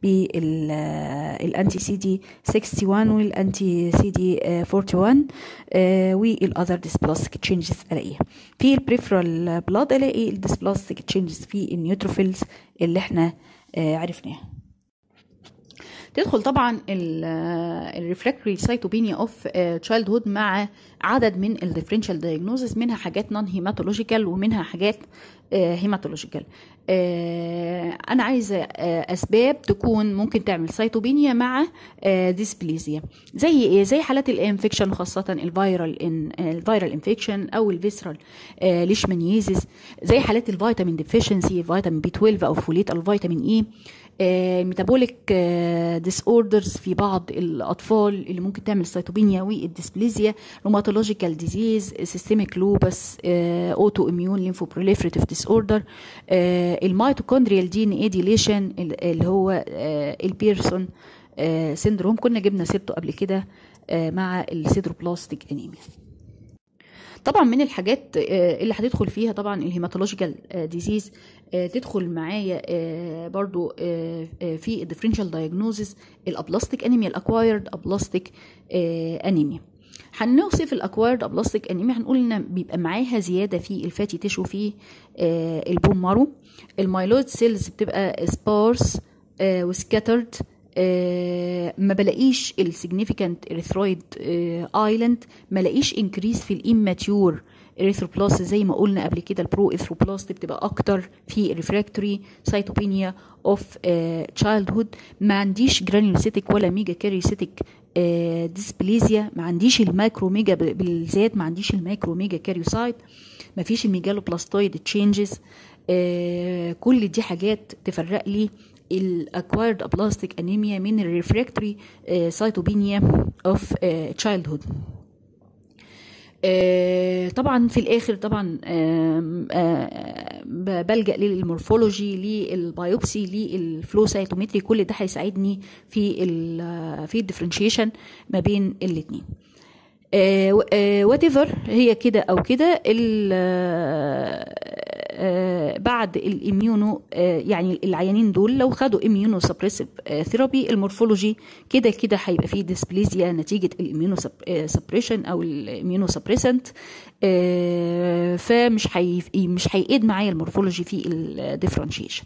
بالانتي سي دي 61 والانتي سي دي 41 والاذر ديسبلاستيك تشينجز الاقيها في البريفرال بلاد الاقي الديسبلاستيك تشينجز في النيوتروفيلز اللي احنا عرفناها تدخل طبعا الريفراكتوري سايتوبينيا اوف تشايلد هود مع عدد من الديفرنشال دايجنوزز منها حاجات نون هيماتولوجيكال ومنها حاجات هيماتولوجيكال انا عايزه اسباب تكون ممكن تعمل سايتوبينيا مع ديسبليزيا زي ايه زي حالات الانفكشن خاصه الفيرال ان الفيرال انفكشن او الفيسرال ليشمانيزيس زي حالات الفيتامين ديفيشنسي فيتامين بي 12 او فوليت الفيتامين اي ميتابوليك ديس اوردرز في بعض الاطفال اللي ممكن تعمل سيتوبينيا والديسبليزيا روماتولوجيكال ديزيز سيستميك لوبس اوتو اميون ليمفوبروليفريتيف ديس اوردر الميتوكوندريال دي ان اي ديليشن اللي هو البيرسون سيندروم كنا جبنا سيرته قبل كده مع السيدروبلاستيك انيميا طبعا من الحاجات اللي هتدخل فيها طبعا الهيماتولوجيكال ديزيز تدخل معايا برضو في الديفرنشال دايجنوزس الابلاستيك انيميا الاكوايرد ابلاستيك انيميا هنوصف الاكوايرد ابلاستيك انيميا هنقول ان بيبقى معاها زياده في الفاتي تيشو في البون مارو المايلويد سيلز بتبقى سبارس وسكاترد آه ما بلاقيش السيجنيفيكانت اريثرويد ايلاند ما لاقيش انكريس في الاماتيور اريثروبلاست زي ما قلنا قبل كده البرو اريثروبلاست بتبقى اكتر في الريفراكتوري سايتوبينيا اوف تشايلد هود ما عنديش جرانيولوسيتك ولا ميجا كاريوسيتك آه ديسبليزيا ما عنديش المايكرو ميجا بالذات ما عنديش المايكرو ميجا كاريوسايت ما فيش الميجالوبلاستويد تشينجز آه كل دي حاجات تفرق لي الاكوايرد ابلاستيك انيميا من الريفراكتوري سايتوبينيا اوف تشايلد هود طبعا في الاخر طبعا بلجا للمورفولوجي للبايوبسي للفلو سايتومتري كل ده هيساعدني في ال في الديفرنشيشن ما بين الاثنين وات ايفر هي كده او كده آه بعد الاميونو آه يعني العيانين دول لو خدوا اميونو سبريسيف آه ثيرابي المورفولوجي كده كده هيبقى فيه ديسبليزيا نتيجه الاميونو سبريشن او الاميونو سبريسنت فمش حي مش هيقيد معايا المورفولوجي في الديفرنشيشن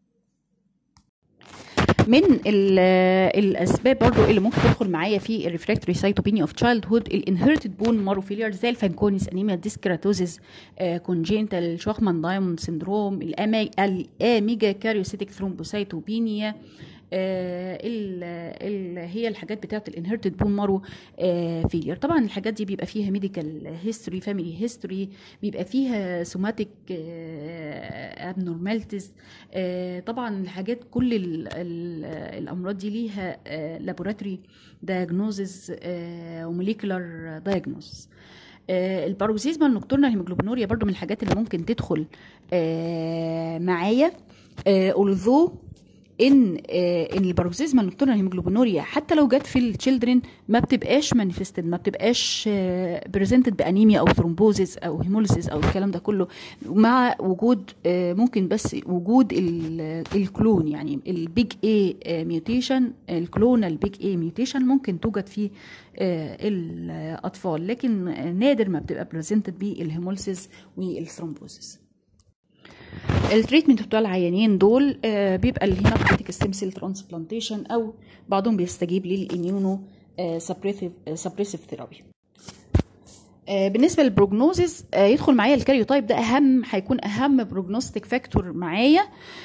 من الاسباب برضو اللي ممكن تدخل معايا في الريفراكتوري سايتوبينيا اوف تشايلد هود الانهيرتد بون مارو فيلير زي الفانكونيس انيميا ديسكراتوزيس كونجينتال شوخمان دايموند سندروم الاميجا كاريوسيتيك ثرومبوسايتوبينيا آه ال ال هي الحاجات بتاعت الانهيرتد بون مارو آه فيلير طبعا الحاجات دي بيبقى فيها ميديكال هيستوري فاميلي هيستوري بيبقى فيها سوماتيك ابنورماليتيز آه طبعا الحاجات كل ال ال الامراض دي ليها لابوراتوري دايجنوزز وموليكولار دايجنوزز الباروكسيزما النكتورنال هيموجلوبينوريا برضو من الحاجات اللي ممكن تدخل معايا اولذو ان آه ان الباروكسيزما نوكتورنال هيموجلوبينوريا حتى لو جت في التشيلدرن ما بتبقاش مانيفستد ما بتبقاش بريزنتد بانيميا او ثرومبوزيس او هيموليسيس او الكلام ده كله مع وجود آه ممكن بس وجود الكلون يعني البيج اي ميوتيشن الكلونال بيج اي ميوتيشن ممكن توجد في آه الاطفال لكن نادر ما بتبقى بريزنتد بالهيموليسيس والثرومبوزيس التريتمنت بتوع العيانين دول آه بيبقى الهيماتيك ستيم سيل ترانسبلانتيشن او بعضهم بيستجيب للاميونو سبريسيف ثيرابي بالنسبه للبروجنوزيس آه يدخل معايا الكاريوتايب ده اهم هيكون اهم بروجنوستيك فاكتور معايا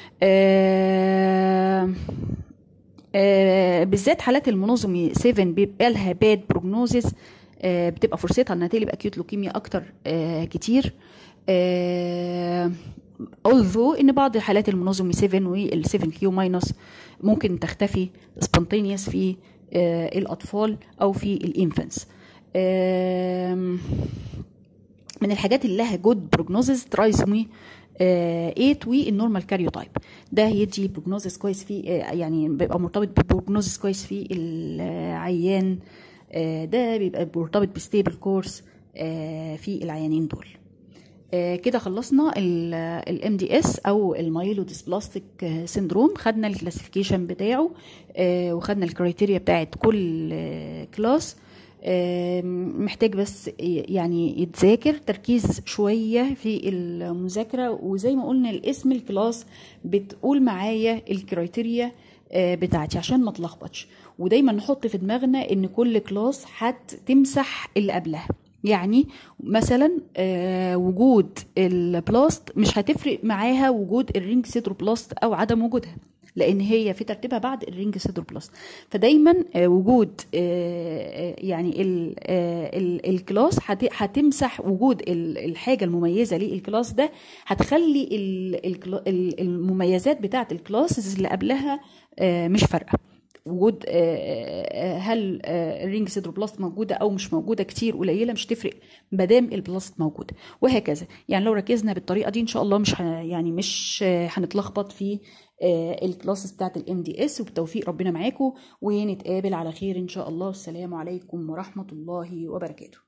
آه آه بالذات حالات المنظمي 7 بيبقى لها باد بروجنوزيس آه بتبقى فرصتها انها تقلب اكيوت لوكيميا اكتر آه كتير آه although ان بعض حالات المنظم 7 وال 7 كيو ماينس ممكن تختفي سبونتينيوس في آه الاطفال او في الانفنس آه من الحاجات اللي لها جود بروجنوزيس ترايزومي 8 والنورمال كاريوتايب ده يدي بروجنوزيس كويس في آه يعني بيبقى مرتبط ببروجنوزيس كويس في العيان ده بيبقى مرتبط بستيبل كورس في العيانين دول آه كده خلصنا الام دي اس او المايلو ديسبلاستيك سيندروم خدنا الكلاسيفيكيشن بتاعه آه وخدنا الكرايتيريا بتاعت كل آه كلاس محتاج بس يعني يتذاكر تركيز شوية في المذاكرة وزي ما قلنا الاسم الكلاس بتقول معايا الكرايتيريا بتاعتي عشان ما اتلخبطش ودايما نحط في دماغنا ان كل كلاس هتمسح اللي قبلها يعني مثلا آه وجود البلاست مش هتفرق معاها وجود الرينج سيتروبلاست او عدم وجودها لان هي في ترتيبها بعد الرينج سيتروبلاست فدايما آه وجود آه يعني ال ال الكلاس هتمسح وجود الحاجه المميزه للكلاس ده هتخلي المميزات بتاعه الكلاسز اللي قبلها مش فارقه وجود هل الرينج سيدروبلاست موجوده او مش موجوده كتير قليله مش تفرق ما دام البلاست موجوده وهكذا يعني لو ركزنا بالطريقه دي ان شاء الله مش يعني مش هنتلخبط في الكلاسز بتاعت الام دي اس وبتوفيق ربنا معاكم ونتقابل على خير ان شاء الله والسلام عليكم ورحمه الله وبركاته